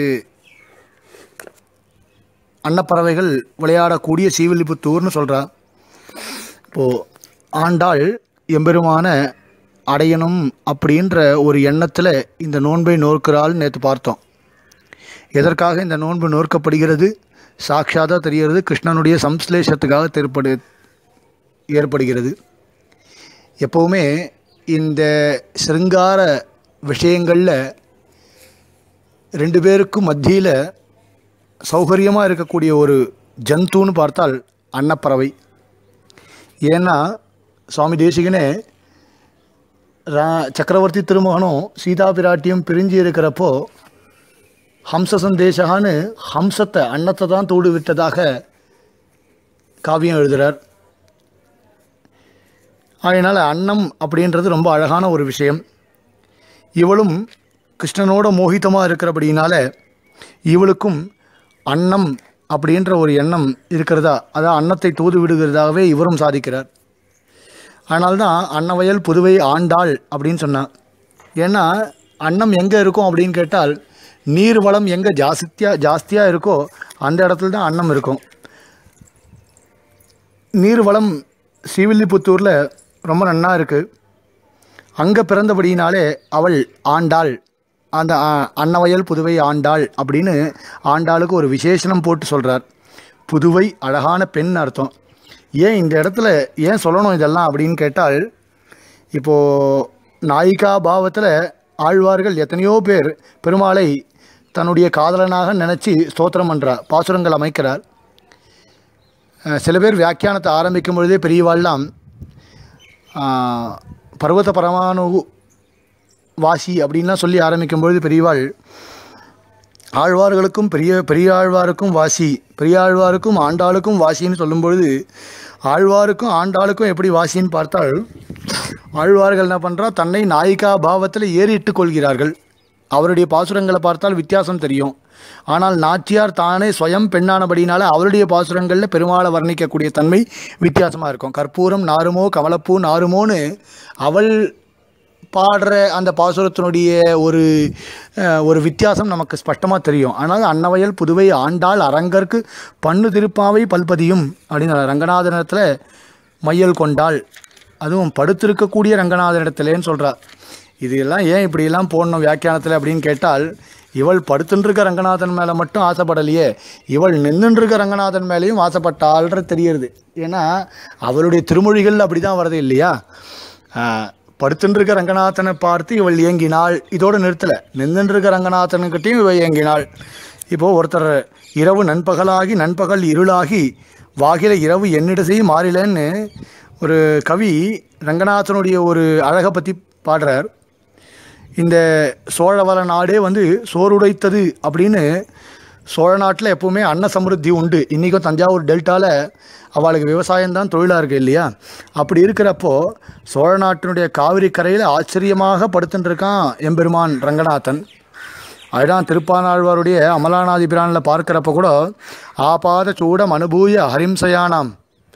A: அன்னப்பறவைகள் விளையாடக்கூடிய சீவில்லிபுத்தூர்னு சொல்கிறா இப்போது ஆண்டாள் எம்பெருமான அடையணும் அப்படின்ற ஒரு எண்ணத்தில் இந்த நோன்பை நோக்கிறாள் நேற்று பார்த்தோம் எதற்காக இந்த நோன்பு நோக்கப்படுகிறது சாட்சாதாக தெரிகிறது கிருஷ்ணனுடைய சம்ஸ்லேஷத்துக்காக தெற்படு ஏற்படுகிறது எப்போவுமே இந்த சிருங்கார விஷயங்களில் ரெண்டு பேருக்கும் மத்தியில் சௌகரியமாக இருக்கக்கூடிய ஒரு ஜந்துன்னு பார்த்தால் அன்னப்பறவை ஏன்னா சுவாமி தேசிகனே ரா சக்கரவர்த்தி திருமகனும் சீதா பிராட்டியும் பிரிஞ்சு இருக்கிறப்போ ஹம்ச சந்தேசகான்னு ஹம்சத்தை அன்னத்தை தான் தூடு விட்டதாக காவியம் எழுதுகிறார் அதனால் அன்னம் அப்படின்றது ரொம்ப அழகான ஒரு விஷயம் இவளும் கிருஷ்ணனோட மோகிதமாக இருக்கிறபடினால இவளுக்கும் அன்னம் அப்படின்ற ஒரு எண்ணம் இருக்கிறதா அதான் அன்னத்தை தூது விடுகிறதாகவே இவரும் சாதிக்கிறார் அதனால்தான் அன்னவயல் புதுவை ஆண்டாள் அப்படின்னு சொன்னான் ஏன்னா அன்னம் எங்கே இருக்கும் அப்படின்னு கேட்டால் நீர் வளம் எங்கே ஜாஸ்தியாக ஜாஸ்தியாக இருக்கோ அந்த இடத்துல தான் அன்னம் இருக்கும் நீர் வளம் ஸ்ரீவில்லிபுத்தூரில் ரொம்ப நன்னா இருக்குது அங்கே பிறந்தபடியினாலே அவள் ஆண்டாள் அந்த ஆ, அன்னவயல் புதுவை ஆண்டாள் அப்படின்னு ஆண்டாளுக்கு ஒரு விசேஷனம் போட்டு சொல்கிறார் புதுவை அழகான பெண் அர்த்தம் ஏன் இந்த இடத்துல ஏன் சொல்லணும் இதெல்லாம் அப்படின்னு கேட்டால் இப்போது நாயிகா பாவத்தில் ஆழ்வார்கள் எத்தனையோ பேர் பெருமாளை தன்னுடைய காதலனாக நினச்சி ஸ்தோத்திரம் பண்ணுறார் பாசுரங்கள் அமைக்கிறார் அஹ் சில பேர் வியாக்கியானத்தை ஆரம்பிக்கும் பொழுதே பெரியவாள்லாம் ஆஹ், பர்வத பரமானு வாசி அப்படின்லாம் சொல்லி ஆரம்பிக்கும் பொழுது பெரியவாள் ஆழ்வார்களுக்கும் பெரிய பெரியாழ்வாருக்கும் வாசி பெரியாழ்வாருக்கும் ஆண்டாளுக்கும் வாசின்னு சொல்லும் பொழுது ஆழ்வாருக்கும் ஆண்டாளுக்கும் எப்படி வாசின்னு பார்த்தால் ஆழ்வார்கள் என்ன பண்ணுறா தன்னை நாயிகா பாவத்தில் ஏறிட்டு கொள்கிறார்கள் அவருடைய பாசுரங்களை பார்த்தால் வித்தியாசம் தெரியும் ஆனால் நாச்சியார் தானே ஸ்வயம் பெண்ணானபடினால அவருடைய பாசுரங்களில் பெருமாளை வர்ணிக்கக்கூடிய தன்மை வித்தியாசமாக இருக்கும் கற்பூரம் நாருமோ கமலப்பூ நாருமோன்னு அவள் பாடுற அந்த பாசுரத்தினுடைய ஒரு அஹ், ஒரு வித்தியாசம் நமக்கு ஸ்பஷ்டமாக தெரியும் ஆனால் அன்னவயல் புதுவை ஆண்டாள் அரங்கற்கு பண்ணு திருப்பாவை பல்பதியும் அப்படின்னு ரங்கநாதனத்தில் மையல் கொண்டாள் அதுவும் படுத்திருக்கக்கூடிய ரங்கநாதனிடத்துலேன்னு சொல்கிறார் இது எல்லாம் ஏன் இப்படியெல்லாம் போடணும் வியாக்கியானத்தில் அப்படின்னு கேட்டால் இவள் படுத்துட்டுருக்க ரங்கநாதன் மேலே மட்டும் ஆசைப்படலையே இவள் நின்றுருக்க ரங்கநாதன் மேலேயும் ஆசைப்பட்டாள்ன்ற தெரியுது ஏன்னா அவளுடைய திருமொழிகள் அப்படி தான் வருது இல்லையா ஆஹ், படுத்துட்டுருக்க ரங்கநாதனை பார்த்து இவள் இயங்கினாள் இதோடு நிறுத்தலை நின்றுருக்க ரங்கநாதனுக்கிட்டையும் இவள் இயங்கினாள் இப்போது ஒருத்தர் இரவு நண்பகலாகி நண்பகல் இருளாகி வாகில இரவு என்னிடசை மாறிலன்னு ஒரு கவி ரங்கநாதனுடைய ஒரு அழகை பற்றி பாடுறார் இந்த சோழவள நாடே வந்து சோறுடைத்தது அப்படின்னு சோழ நாட்டில் எப்பவுமே அன்ன சமிருத்தி உண்டு இன்றைக்கும் தஞ்சாவூர் டெல்டாவில் அவளுக்கு விவசாயம் தான் தொழிலாக இருக்குது இல்லையா அப்படி இருக்கிறப்போ சோழ நாட்டினுடைய காவிரி கரையில் ஆச்சரியமாக படுத்துட்டு இருக்கான் எம்பெருமான் ரங்கநாதன் அதுதான் திருப்பானாழ்வாருடைய அமலானாதி பிரானில் பார்க்குறப்ப கூட ஆபாத சூடம் அனுபூய ஹரிம்சயானாம்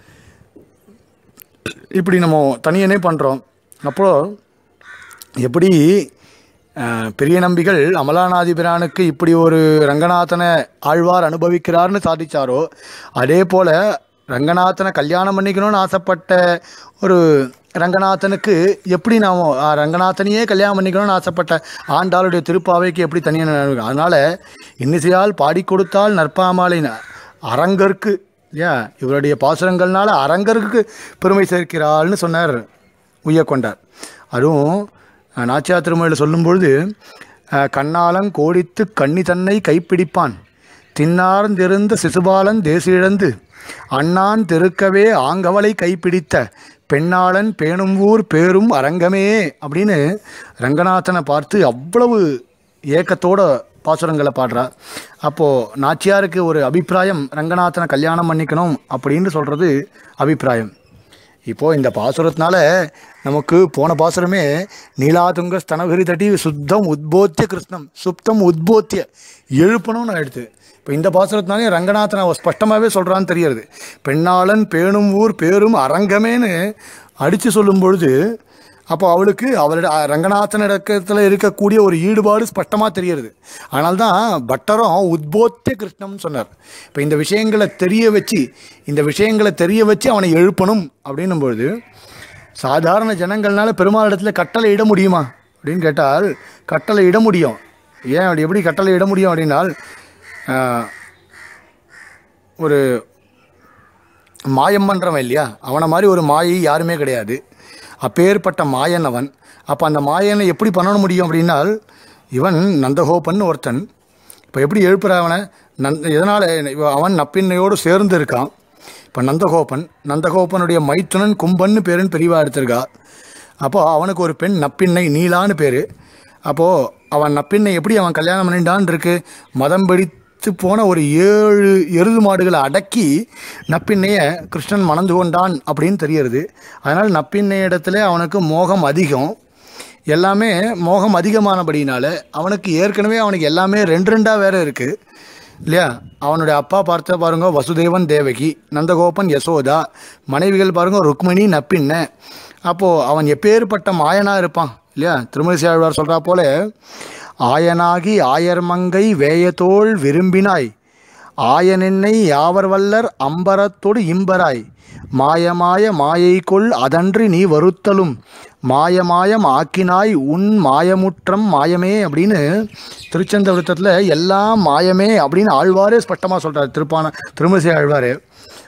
A: இப்படி நம்ம தனியனே பண்ணுறோம் அப்போ எப்படி அஹ், பெரிய நம்பிகள் அமலானாதிபிரானுக்கு இப்படி ஒரு ரங்கநாதனை ஆழ்வார் அனுபவிக்கிறார்னு சாதிச்சாரோ அதே போல் ரங்கநாதனை கல்யாணம் பண்ணிக்கணும்னு ஆசைப்பட்ட ஒரு ரங்கநாதனுக்கு எப்படி நாம் ரங்கநாதனையே கல்யாணம் பண்ணிக்கணும்னு ஆசைப்பட்ட ஆண்டாளுடைய திருப்பாவைக்கு எப்படி தனியாக அதனால் இன்னிசையால் பாடி கொடுத்தால் நற்பாமாலை ந- அரங்கற்கு இல்லையா இவருடைய பாசுரங்கள்னால அரங்கருக்கு பெருமை சேர்க்கிறாள்னு சொன்னார் உய்ய கொண்டார் அதுவும் அஹ், நாச்சியார் திருமொழியில் சொல்லும்பொழுது அஹ், கண்ணாலங் கோடித்து கண்ணி தன்னை கைப்பிடிப்பான் தின்னார்ந்திருந்த சிசுபாலன் தேசிழந்து அண்ணான் திருக்கவே ஆங்கவளை கைப்பிடித்த பெண்ணாளன் பேணும் ஊர் பேரும் அரங்கமே அப்படின்னு ரங்கநாதனை பார்த்து அவ்வளவு ஏக்கத்தோட பாசுரங்களை பாடுறா அப்போது நாச்சியாருக்கு ஒரு அபிப்பிராயம் ரங்கநாதனை கல்யாணம் பண்ணிக்கணும் அப்படின்னு சொல்கிறது அபிப்பிராயம் இப்போது இந்த பாசுரத்தினால நமக்கு போன பாசுரமே நீலாதுங்க ஸ்தனகிரி தட்டி சுத்தம் உத்போத்திய கிருஷ்ணம் சுத்தம் உத்போத்திய எழுப்பணும்னு ஆயிடுது இப்போ இந்த பாசுரத்தினாலே ரங்கநாதன் அவ ஸ்பஷ்டமாகவே சொல்கிறான்னு தெரியுது பெண்ணாளன் பேணும் ஊர் பேரும் அரங்கமேன்னு அடித்து சொல்லும் பொழுது அப்போ அவளுக்கு அவளோட ரங்கநாதன் இடத்துல இருக்கக்கூடிய ஒரு ஈடுபாடு ஸ்பஷ்டமாக தெரியுது ஆனால் தான் பட்டரும் உத்போத்திய கிருஷ்ணம்னு சொன்னார் இப்போ இந்த விஷயங்களை தெரிய வச்சு இந்த விஷயங்களை தெரிய வச்சு அவனை எழுப்பணும் அப்படின்னும் பொழுது சாதாரண ஜனங்கள்னால பெருமாள் இடத்துல கட்டளை இட முடியுமா அப்படின்னு கேட்டால் கட்டளை இட முடியும் ஏன் அப்படி எப்படி கட்டளை இட முடியும் அப்படின்னால் ஆஹ், ஒரு மாயம் பண்ணுறவன் இல்லையா அவனை மாதிரி ஒரு மாயை யாருமே கிடையாது அப்பேற்பட்ட மாயன் அவன் அப்போ அந்த மாயனை எப்படி பண்ண முடியும் அப்படின்னால் இவன் நந்தகோபன் ஒருத்தன் இப்போ எப்படி எழுப்புற அவனை நந்த எதனால் அவன் நப்பின்னையோடு சேர்ந்து இருக்கான் இப்போ நந்தகோபன் நந்தகோபனுடைய மைத்துனன் கும்பன்னு பேருன்னு பெரியவா எடுத்திருக்கா அப்போது அவனுக்கு ஒரு பெண் நப்பின்னை நீலான்னு பேர் அப்போது அவன் நப்பின்னை எப்படி அவன் கல்யாணம் பண்ணிட்டான் இருக்கு மதம் பிடித்து போன ஒரு ஏழு எருது மாடுகளை அடக்கி நப்பின்னைய கிருஷ்ணன் மணந்து கொண்டான் அப்படின்னு தெரியறது அதனால் நப்பின்னை இடத்துல அவனுக்கு மோகம் அதிகம் எல்லாமே மோகம் அதிகமானபடினால அவனுக்கு ஏற்கனவே அவனுக்கு எல்லாமே ரெண்டு ரெண்டாக வேற இருக்குது இல்லையா அவனுடைய அப்பா பார்த்த பாருங்க வசுதேவன் தேவகி நந்தகோபன் யசோதா மனைவிகள் பாருங்க ருக்மிணி நப்பின்ன அப்போது அவன் எப்பேற்பட்ட மாயனாக இருப்பான் இல்லையா திருமலிசை ஆழ்வார் சொல்கிறா போல ஆயனாகி ஆயர்மங்கை வேயத்தோள் விரும்பினாய் ஆயனென்னை யாவர் வல்லர் அம்பரத்தொடு இம்பராய் மாயமாய மாயை கொள் அதன்றி நீ வருத்தலும் மாயமாயம் ஆக்கினாய் உன் மாயமுற்றம் மாயமே அப்படின்னு திருச்சந்த விருத்தத்தில் எல்லாம் மாயமே அப்படின்னு ஆழ்வாரே ஸ்பஷ்டமாக சொல்கிறார் திருப்பான திருமசி ஆழ்வார்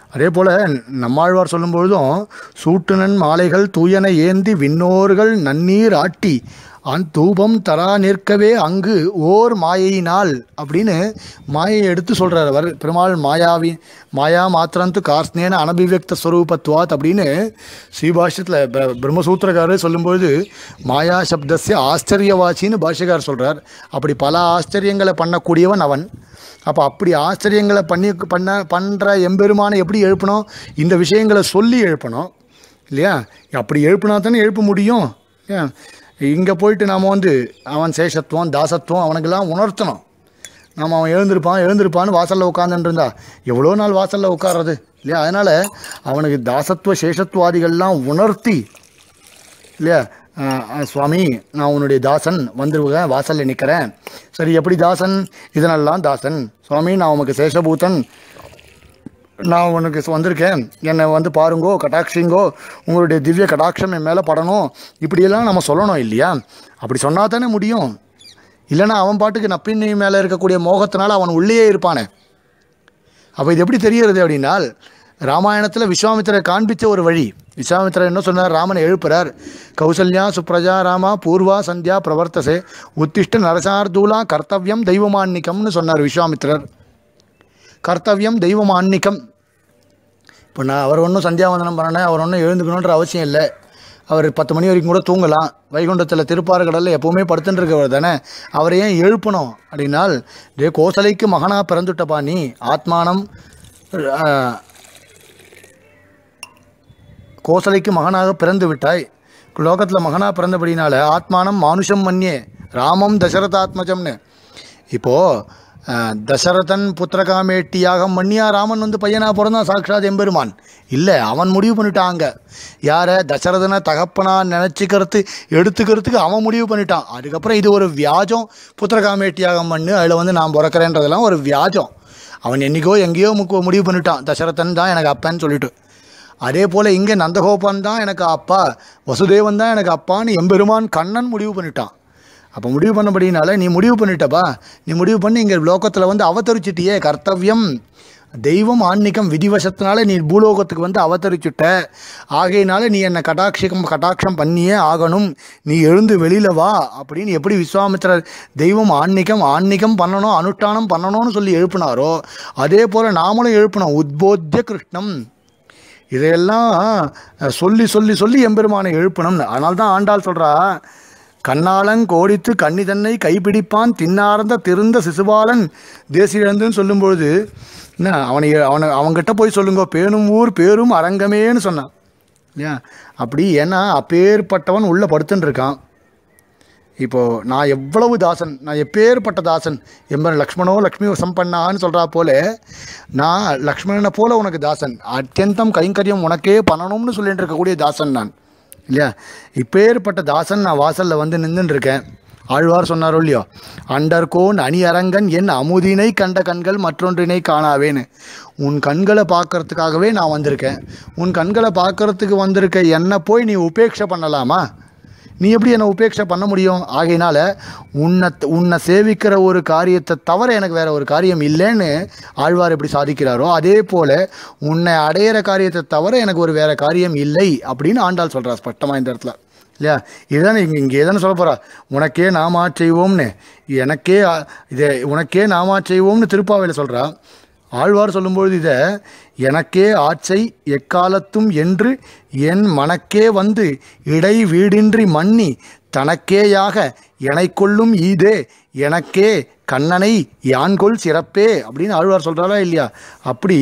A: அதே போல் நம்மாழ்வார் சொல்லும்பொழுதும் சூட்டுனன் மாலைகள் தூயன ஏந்தி விண்ணோர்கள் நன்னீர் ஆட்டி அந் தூபம் தரா நிற்கவே அங்கு ஓர் மாயையினால் அப்படின்னு மாயை எடுத்து சொல்கிறார் அவர் பெருமாள் மாயாவி மாயா மாத்திரந்து கார்ஸ்னேன அனபிவியக்த ஸ்வரூபத்வாத் அப்படின்னு ஸ்ரீபாஷ்யத்தில் ப- பிரம்மசூத்திரக்காரர் சொல்லும்பொழுது மாயா சப்தஸ்ய ஆச்சரியவாச்சின்னு பாஷ்யக்காரர் சொல்கிறார் அப்படி பல ஆச்சரியங்களை பண்ணக்கூடியவன் அவன் அப்போ அப்படி ஆச்சரியங்களை பண்ணி பண்ண பண்ணுற எம்பெருமானை எப்படி எழுப்பணும் இந்த விஷயங்களை சொல்லி எழுப்பணும் இல்லையா அப்படி எழுப்பினா தானே எழுப்ப முடியும் இல்லையா இங்கே போயிட்டு நாம் வந்து அவன் சேஷத்துவம் தாசத்துவம் அவனுக்கெல்லாம் உணர்த்தணும் நாம் அவன் எழுந்திருப்பான் எழுந்திருப்பான்னு வாசலில் உட்காந்துட்டு இருந்தா எவ்வளோ நாள் வாசலில் உட்கார்றது இல்லையா அதனால் அவனுக்கு தாசத்துவ சேஷத்துவாதிகள்லாம் உணர்த்தி இல்லையா அஹ், அஹ், சுவாமி நான் உன்னுடைய தாசன் வந்துருவேன் வாசலில் நிற்கிறேன் சரி எப்படி தாசன் இதனெல்லாம் தாசன் சுவாமி நான் உமக்கு சேஷபூதன் நான் உனக்கு வந்திருக்கேன் என்னை வந்து பாருங்கோ கட்டாட்சிங்கோ உங்களுடைய திவ்ய கடாட்சம் என் மேலே படணும் இப்படியெல்லாம் நம்ம சொல்லணும் இல்லையா அப்படி சொன்னா தானே முடியும் இல்லைன்னா அவன் பாட்டுக்கு நப்பின்னை மேலே இருக்கக்கூடிய மோகத்தினால அவன் உள்ளேயே இருப்பானே அப்போ இது எப்படி தெரிகிறது அப்படின்னால் ராமாயணத்தில் விஸ்வாமித்திரர் காண்பித்த ஒரு வழி விஸ்வாமித்திரர் என்ன சொன்னார் ராமனை எழுப்புறார் கௌசல்யா சுப்ரஜா ராமா பூர்வா சந்தியா பிரவர்த்தசே உத்திஷ்ட நரசார்தூலா கர்த்தவியம் தெய்வமான்னிக்கம்னு சொன்னார் விஸ்வாமித்திரர் கர்த்தவியம் தெய்வமான்னிக்கம் இப்போ நான் அவர் ஒன்றும் சந்தியாவந்தனம் பண்ணணும் அவர் ஒன்றும் எழுந்துக்கணுன்ற அவசியம் இல்லை அவர் பத்து மணி வரைக்கும் கூட தூங்கலாம் வைகுண்டத்தில் திருப்பாறுகடலில் எப்போவுமே படுத்துட்டு இருக்கவர் தானே அவரை ஏன் எழுப்பணும் அப்படின்னால் டே கோசலைக்கு மகனாக பிறந்துட்டப்பா நீ ஆத்மானம் ஆஹ், கோசலைக்கு மகனாக பிறந்து விட்டாய் லோகத்தில் மகனாக பிறந்தபடினால ஆத்மானம் மானுஷம் மன்யே ராமம் தசரதாத்மஜம்னு இப்போது தசரதன் புத்திரகாமேட்டியாக மன்னியா ராமன் வந்து பையனாக பிறந்தான் சாட்சாத் எம்பெருமான் இல்லை அவன் முடிவு பண்ணிட்டாங்க யாரை தசரதனை தகப்பனா நினச்சிக்கிறது எடுத்துக்கிறதுக்கு அவன் முடிவு பண்ணிட்டான் அதுக்கப்புறம் இது ஒரு வியாஜம் புத்திரகாமேட்டியாகம் பண்ணு அதில் வந்து நான் பிறக்கிறேன்றதெல்லாம் ஒரு வியாஜம் அவன் என்னைக்கோ எங்கேயோ முக்கு முடிவு பண்ணிட்டான் தசரதன் தான் எனக்கு அப்பன்னு சொல்லிட்டு அதே போல் இங்கே நந்தகோபன் தான் எனக்கு அப்பா வசுதேவன் தான் எனக்கு அப்பான்னு எம்பெருமான் கண்ணன் முடிவு பண்ணிட்டான் அப்போ முடிவு பண்ணபடினால நீ முடிவு பண்ணிட்டப்பா நீ முடிவு பண்ணி இங்கே லோகத்தில் வந்து அவதரிச்சிட்டியே கர்த்தவியம் தெய்வம் ஆன்மீகம் விதிவசத்தினால நீ பூலோகத்துக்கு வந்து அவதரிச்சுட்ட ஆகையினால நீ என்னை கடாட்சிகம் கடாட்சம் பண்ணியே ஆகணும் நீ எழுந்து வெளியில வா அப்படின்னு எப்படி விஸ்வாமித்திரர் தெய்வம் ஆன்மீகம் ஆன்மீகம் பண்ணணும் அனுஷ்டானம் பண்ணணும்னு சொல்லி எழுப்பினாரோ அதே போல் நாமளும் எழுப்பணும் உத்போத்திய கிருஷ்ணம் இதையெல்லாம் அஹ், சொல்லி சொல்லி சொல்லி எம்பெருமானை எழுப்பணும்னு அதனால தான் ஆண்டாள் சொல்கிறா கண்ணாளன் கோடித்து கன்னி தன்னை கைப்பிடிப்பான் தின்னார்ந்த திருந்த சிசுபாலன் தேசியழந்துன்னு சொல்லும்பொழுது என்ன அவனை அவனை அவன்கிட்ட போய் சொல்லுங்க பேணும் ஊர் பேரும் அரங்கமேன்னு சொன்னான் இல்லையா அப்படி ஏன்னா அப்பேற்பட்டவன் உள்ளே படுத்துன்னு இருக்கான் இப்போது நான் எவ்வளவு தாசன் நான் எப்பேற்பட்ட தாசன் எம்பன் லக்ஷ்மணோ லக்ஷ்மி சம்பன்னான்னு சொல்கிறா போல நான் லக்ஷ்மணனை போல உனக்கு தாசன் அத்தியந்தம் கைங்கரியம் உனக்கே பண்ணணும்னு சொல்லிட்டு இருக்கக்கூடிய தாசன் நான் இல்லையா இப்பேற்பட்ட தாசன் நான் வாசலில் வந்து நின்றுட்டு இருக்கேன் ஆழ்வார் சொன்னாரோ இல்லையோ அண்டர்கோன் அணி அரங்கன் என் அமுதினை கண்ட கண்கள் மற்றொன்றினை காணாவேன்னு உன் கண்களை பார்க்கறதுக்காகவே நான் வந்திருக்கேன் உன் கண்களை பார்க்கறதுக்கு வந்திருக்க என்னை போய் நீ உபேட்சை பண்ணலாமா நீ எப்படி என்னை உபேட்சை பண்ண முடியும் ஆகையினால உன்னை உன்னை சேவிக்கிற ஒரு காரியத்தை தவிர எனக்கு வேற ஒரு காரியம் இல்லைன்னு ஆழ்வார் எப்படி சாதிக்கிறாரோ அதே போல உன்னை அடையிற காரியத்தை தவிர எனக்கு ஒரு வேற காரியம் இல்லை அப்படின்னு ஆண்டாள் சொல்றா ஸ்பஷ்டமாக இந்த இடத்துல இல்லையா இதுதானே இங்கே இங்கே எதானே சொல்ல போகிறா உனக்கே நாமா செய்வோம்னு எனக்கே ஆ- இதை உனக்கே நாமா செய்வோம்னு திருப்பாவையில் சொல்கிறா ஆழ்வார் சொல்லும்பொழுது இதை எனக்கே ஆட்சை எக்காலத்தும் என்று என் மனக்கே வந்து இடை வீடின்றி மன்னி தனக்கேயாக எனைக்கொள்ளும் ஈதே எனக்கே கண்ணனை யான்கொள் சிறப்பே அப்படின்னு ஆழ்வார் சொல்கிறாரா இல்லையா அப்படி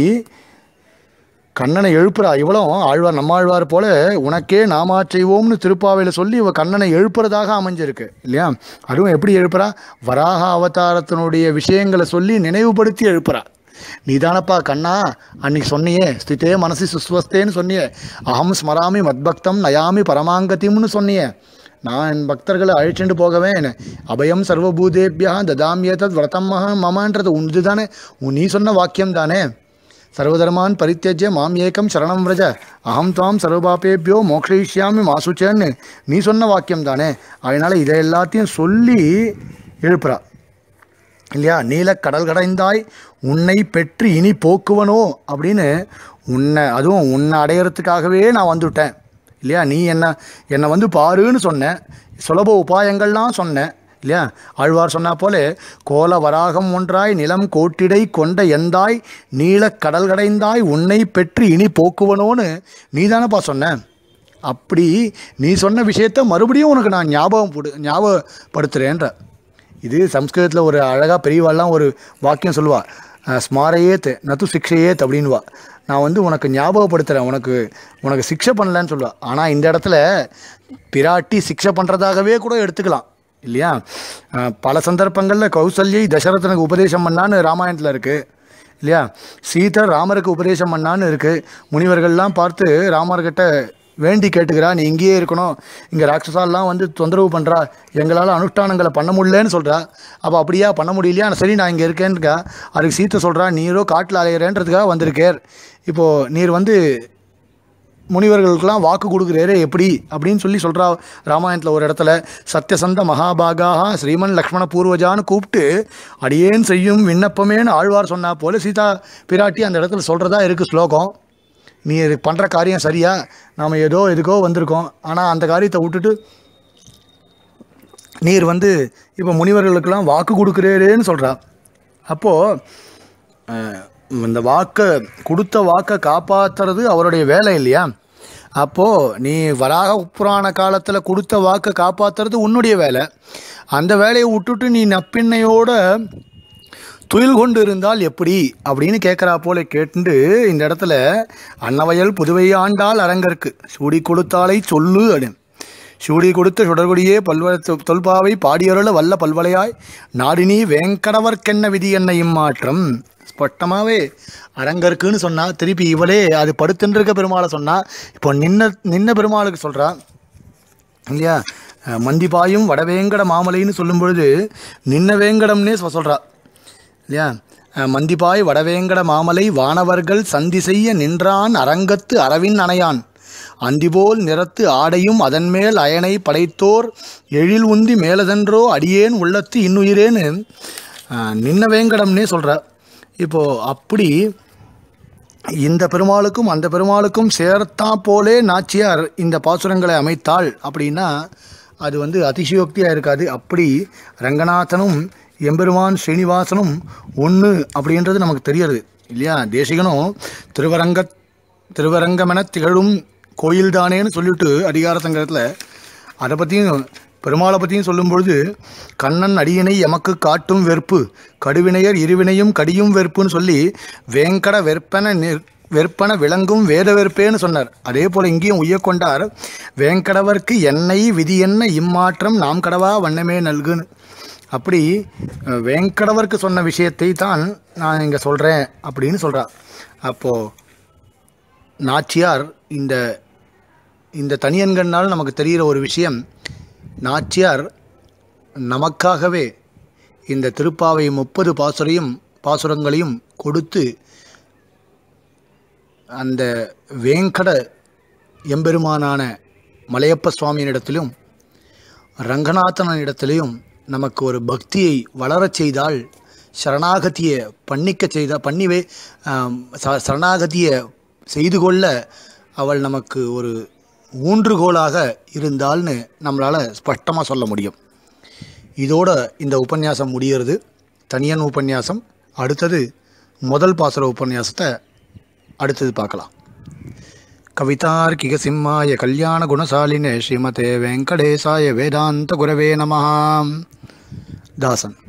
A: கண்ணனை எழுப்புறா இவளும் ஆழ்வார் நம்மாழ்வார் போல உனக்கே நாமா செய்வோம்னு திருப்பாவையில் சொல்லி இவ கண்ணனை எழுப்புறதாக அமைஞ்சிருக்கு இல்லையா அதுவும் எப்படி எழுப்புறா வராக அவதாரத்தினுடைய விஷயங்களை சொல்லி நினைவுபடுத்தி எழுப்புறா நீதானப்பா கண்ணா அன்னைக்கு சொன்னியே ஸ்திதே மனசி சுஸ்வஸ்தேன்னு சொன்னியே அகம் ஸ்மராமி மத்பக்தம் நயாமி பரமாங்கதிம்னு சொன்னியே நான் என் பக்தர்களை அழைச்சிட்டு போகவே அபயம் சர்வபூதேபியா ததாமியதத் விரதம் மமன்றது உண்டு தானே உன் நீ சொன்ன வாக்கியம் தானே சர்வதர்மான் பரித்தியஜ்ய மாம் ஏகம் சரணம் விரஜ அகம் துவாம் சர்வபாபேபியோ மோக்ஷயிஷ்யாமி மாசுச்சேன்னு நீ சொன்ன வாக்கியம் தானே அதனால் இதை எல்லாத்தையும் சொல்லி எழுப்புறா இல்லையா நீல கடல் கடைந்தாய் உன்னை பெற்று இனி போக்குவனோ அப்படின்னு உன்னை அதுவும் உன்னை அடையிறதுக்காகவே நான் வந்துவிட்டேன் இல்லையா நீ என்ன என்னை வந்து பாருன்னு சொன்னேன் சுலப உபாயங்கள்லாம் சொன்னேன் இல்லையா ஆழ்வார் சொன்னா போல கோல வராகம் ஒன்றாய் நிலம் கோட்டிடை கொண்ட எந்தாய் நீலக் கடல் கடைந்தாய் உன்னை பெற்று இனி போக்குவனோன்னு நீ தானப்பா சொன்ன அப்படி நீ சொன்ன விஷயத்த மறுபடியும் உனக்கு நான் ஞாபகம் போடு ஞாபகப்படுத்துகிறேன்ற இது சம்ஸ்கிருதத்தில் ஒரு அழகாக பெரியவாள்லாம் ஒரு வாக்கியம் சொல்லுவா அஹ், ஸ்மாரையேத் நத்து சிக்ஷையேத் அப்படின்வா நான் வந்து உனக்கு ஞாபகப்படுத்துகிறேன் உனக்கு உனக்கு சிக்ஷை பண்ணலன்னு சொல்லுவா ஆனால் இந்த இடத்துல பிராட்டி சிக்ஷை பண்ணுறதாகவே கூட எடுத்துக்கலாம் இல்லையா அஹ், பல சந்தர்ப்பங்களில் கௌசல்யை தசரதனுக்கு உபதேசம் பண்ணான்னு ராமாயணத்தில் இருக்குது இல்லையா சீதர் ராமருக்கு உபதேசம் பண்ணான்னு இருக்குது முனிவர்கள்லாம் பார்த்து ராமர்கிட்ட வேண்டி கேட்டுக்கிறா நீ இங்கேயே இருக்கணும் இங்கே ராட்சசாலாம் வந்து தொந்தரவு பண்ணுறா எங்களால் அனுஷ்டானங்களை பண்ண முடியலன்னு சொல்கிறா அப்போ அப்படியா பண்ண முடியலையா சரி நான் இங்கே இருக்கேன்னுக்கா அதுக்கு சீத்தை சொல்கிறா நீரோ காட்டில் அலையிறேன்றதுக்காக வந்திருக்கேர் இப்போது நீர் வந்து முனிவர்களுக்கெல்லாம் வாக்கு கொடுக்குறாரு எப்படி அப்படின்னு சொல்லி சொல்கிறா ராமாயணத்தில் ஒரு இடத்துல சத்யசந்த மகாபாகாக ஸ்ரீமன் லக்ஷ்மண பூர்வஜான்னு கூப்பிட்டு அடியேன் செய்யும் விண்ணப்பமேன்னு ஆழ்வார் சொன்னா போல சீதா பிராட்டி அந்த இடத்துல சொல்கிறதா இருக்குது ஸ்லோகம் நீ பண்ணுற காரியம் சரியா நாம் ஏதோ எதுக்கோ வந்திருக்கோம் ஆனால் அந்த காரியத்தை விட்டுட்டு நீர் வந்து இப்போ முனிவர்களுக்கெல்லாம் வாக்கு கொடுக்குறேன்னு சொல்கிறா அப்போது இந்த வாக்கை கொடுத்த வாக்கை காப்பாற்றுறது அவருடைய வேலை இல்லையா அப்போது நீ வராக புராண காலத்தில் கொடுத்த வாக்கை காப்பாற்றுறது உன்னுடைய வேலை அந்த வேலையை விட்டுட்டு நீ நப்பிண்ணையோட துயில் கொண்டு இருந்தால் எப்படி அப்படின்னு கேட்குறா போல கேட்டு இந்த இடத்துல அன்னவயல் புதுவை ஆண்டால் அரங்கற்கு சூடி கொடுத்தாலை சொல்லு அப்படின்னு சூடி கொடுத்த சுடர்கொடியே பல்வ தொல்பாவை பாடியருள வல்ல பல்வளையாய் நாடினி வேங்கடவர்க்கென்ன விதி என்ன இம்மாற்றம் ஸ்பஷ்டமாகவே அரங்கருக்குன்னு சொன்னா திருப்பி இவளே அது படுத்துன்றிருக்க பெருமாளை சொன்னா இப்போ நின்ன நின்ன பெருமாளுக்கு சொல்றா இல்லையா அஹ் மந்திபாயும் வடவேங்கட மாமலைன்னு சொல்லும் பொழுது நின்ன வேங்கடம்னே சொ- சொல்றா இல்லையா அஹ் மந்திபாய் வடவேங்கட மாமலை வானவர்கள் சந்தி செய்ய நின்றான் அரங்கத்து அரவின் அணையான் அந்திபோல் நிறத்து ஆடையும் அதன்மேல் அயனை படைத்தோர் எழில் உந்தி மேலதென்றோ அடியேன் உள்ளத்து இன்னுயிரேன்னு அஹ் நின்ன வேங்கடம்னே சொல்ற இப்போ அப்படி இந்த பெருமாளுக்கும் அந்த பெருமாளுக்கும் சேர்த்தா போலே நாச்சியார் இந்த பாசுரங்களை அமைத்தாள் அப்படின்னா அது வந்து அதிசயோக்தியாக இருக்காது அப்படி ரங்கநாதனும் எம்பெருமான் ஸ்ரீனிவாசனும் ஒன்று அப்படின்றது நமக்கு தெரியுது இல்லையா தேசிகனும் திருவரங்க திருவரங்கமென திகழும் கோயில்தானேன்னு சொல்லிட்டு அதிகார சங்கரத்தில் அதை பற்றியும் பெருமாளை பற்றியும் சொல்லும் பொழுது கண்ணன் அடியினை எமக்கு காட்டும் வெறுப்பு கடுவினையர் இருவினையும் கடியும் வெறுப்புன்னு சொல்லி வேங்கட வெற்பன நிற் வெற்பன விளங்கும் வேத வெறுப்பேன்னு சொன்னார் அதே போல் இங்கேயும் உய்யக்கொண்டார் வேங்கடவர்க்கு என்னை விதி என்ன இம்மாற்றம் நாம் கடவா வண்ணமே நல்குன்னு அப்படி அஹ், வேங்கடவர்க்கு சொன்ன விஷயத்தை தான் நான் இங்கே சொல்கிறேன் அப்படின்னு சொல்கிறா அப்போது நாச்சியார் இந்த இந்த தனியன்கண்ணால் நமக்கு தெரிகிற ஒரு விஷயம் நாச்சியார் நமக்காகவே இந்த திருப்பாவை முப்பது பாசுரையும் பாசுரங்களையும் கொடுத்து அந்த வேங்கட எம்பெருமானான மலையப்ப சுவாமியினிடத்திலும் ரங்கநாதனிடத்திலையும் நமக்கு ஒரு பக்தியை வளரச் செய்தால் சரணாகதியை பண்ணிக்க செய்த பண்ணிவே ஆம், ச- சரணாகதியை செய்து கொள்ள அவள் நமக்கு ஒரு ஊன்றுகோலாக இருந்தால்னு நம்மளால் ஸ்பஷ்டமாக சொல்ல முடியும் இதோட இந்த உபன்யாசம் முடிகிறது தனியன் உபன்யாசம் அடுத்தது முதல் பாசுர உபன்யாசத்தை அடுத்தது பார்க்கலாம் கவிதார்க்கிக சிம்மாய கல்யாண குணசாலினே ஸ்ரீமதே வெங்கடேசாய வேதாந்த குரவே நமஹாம் தாசன்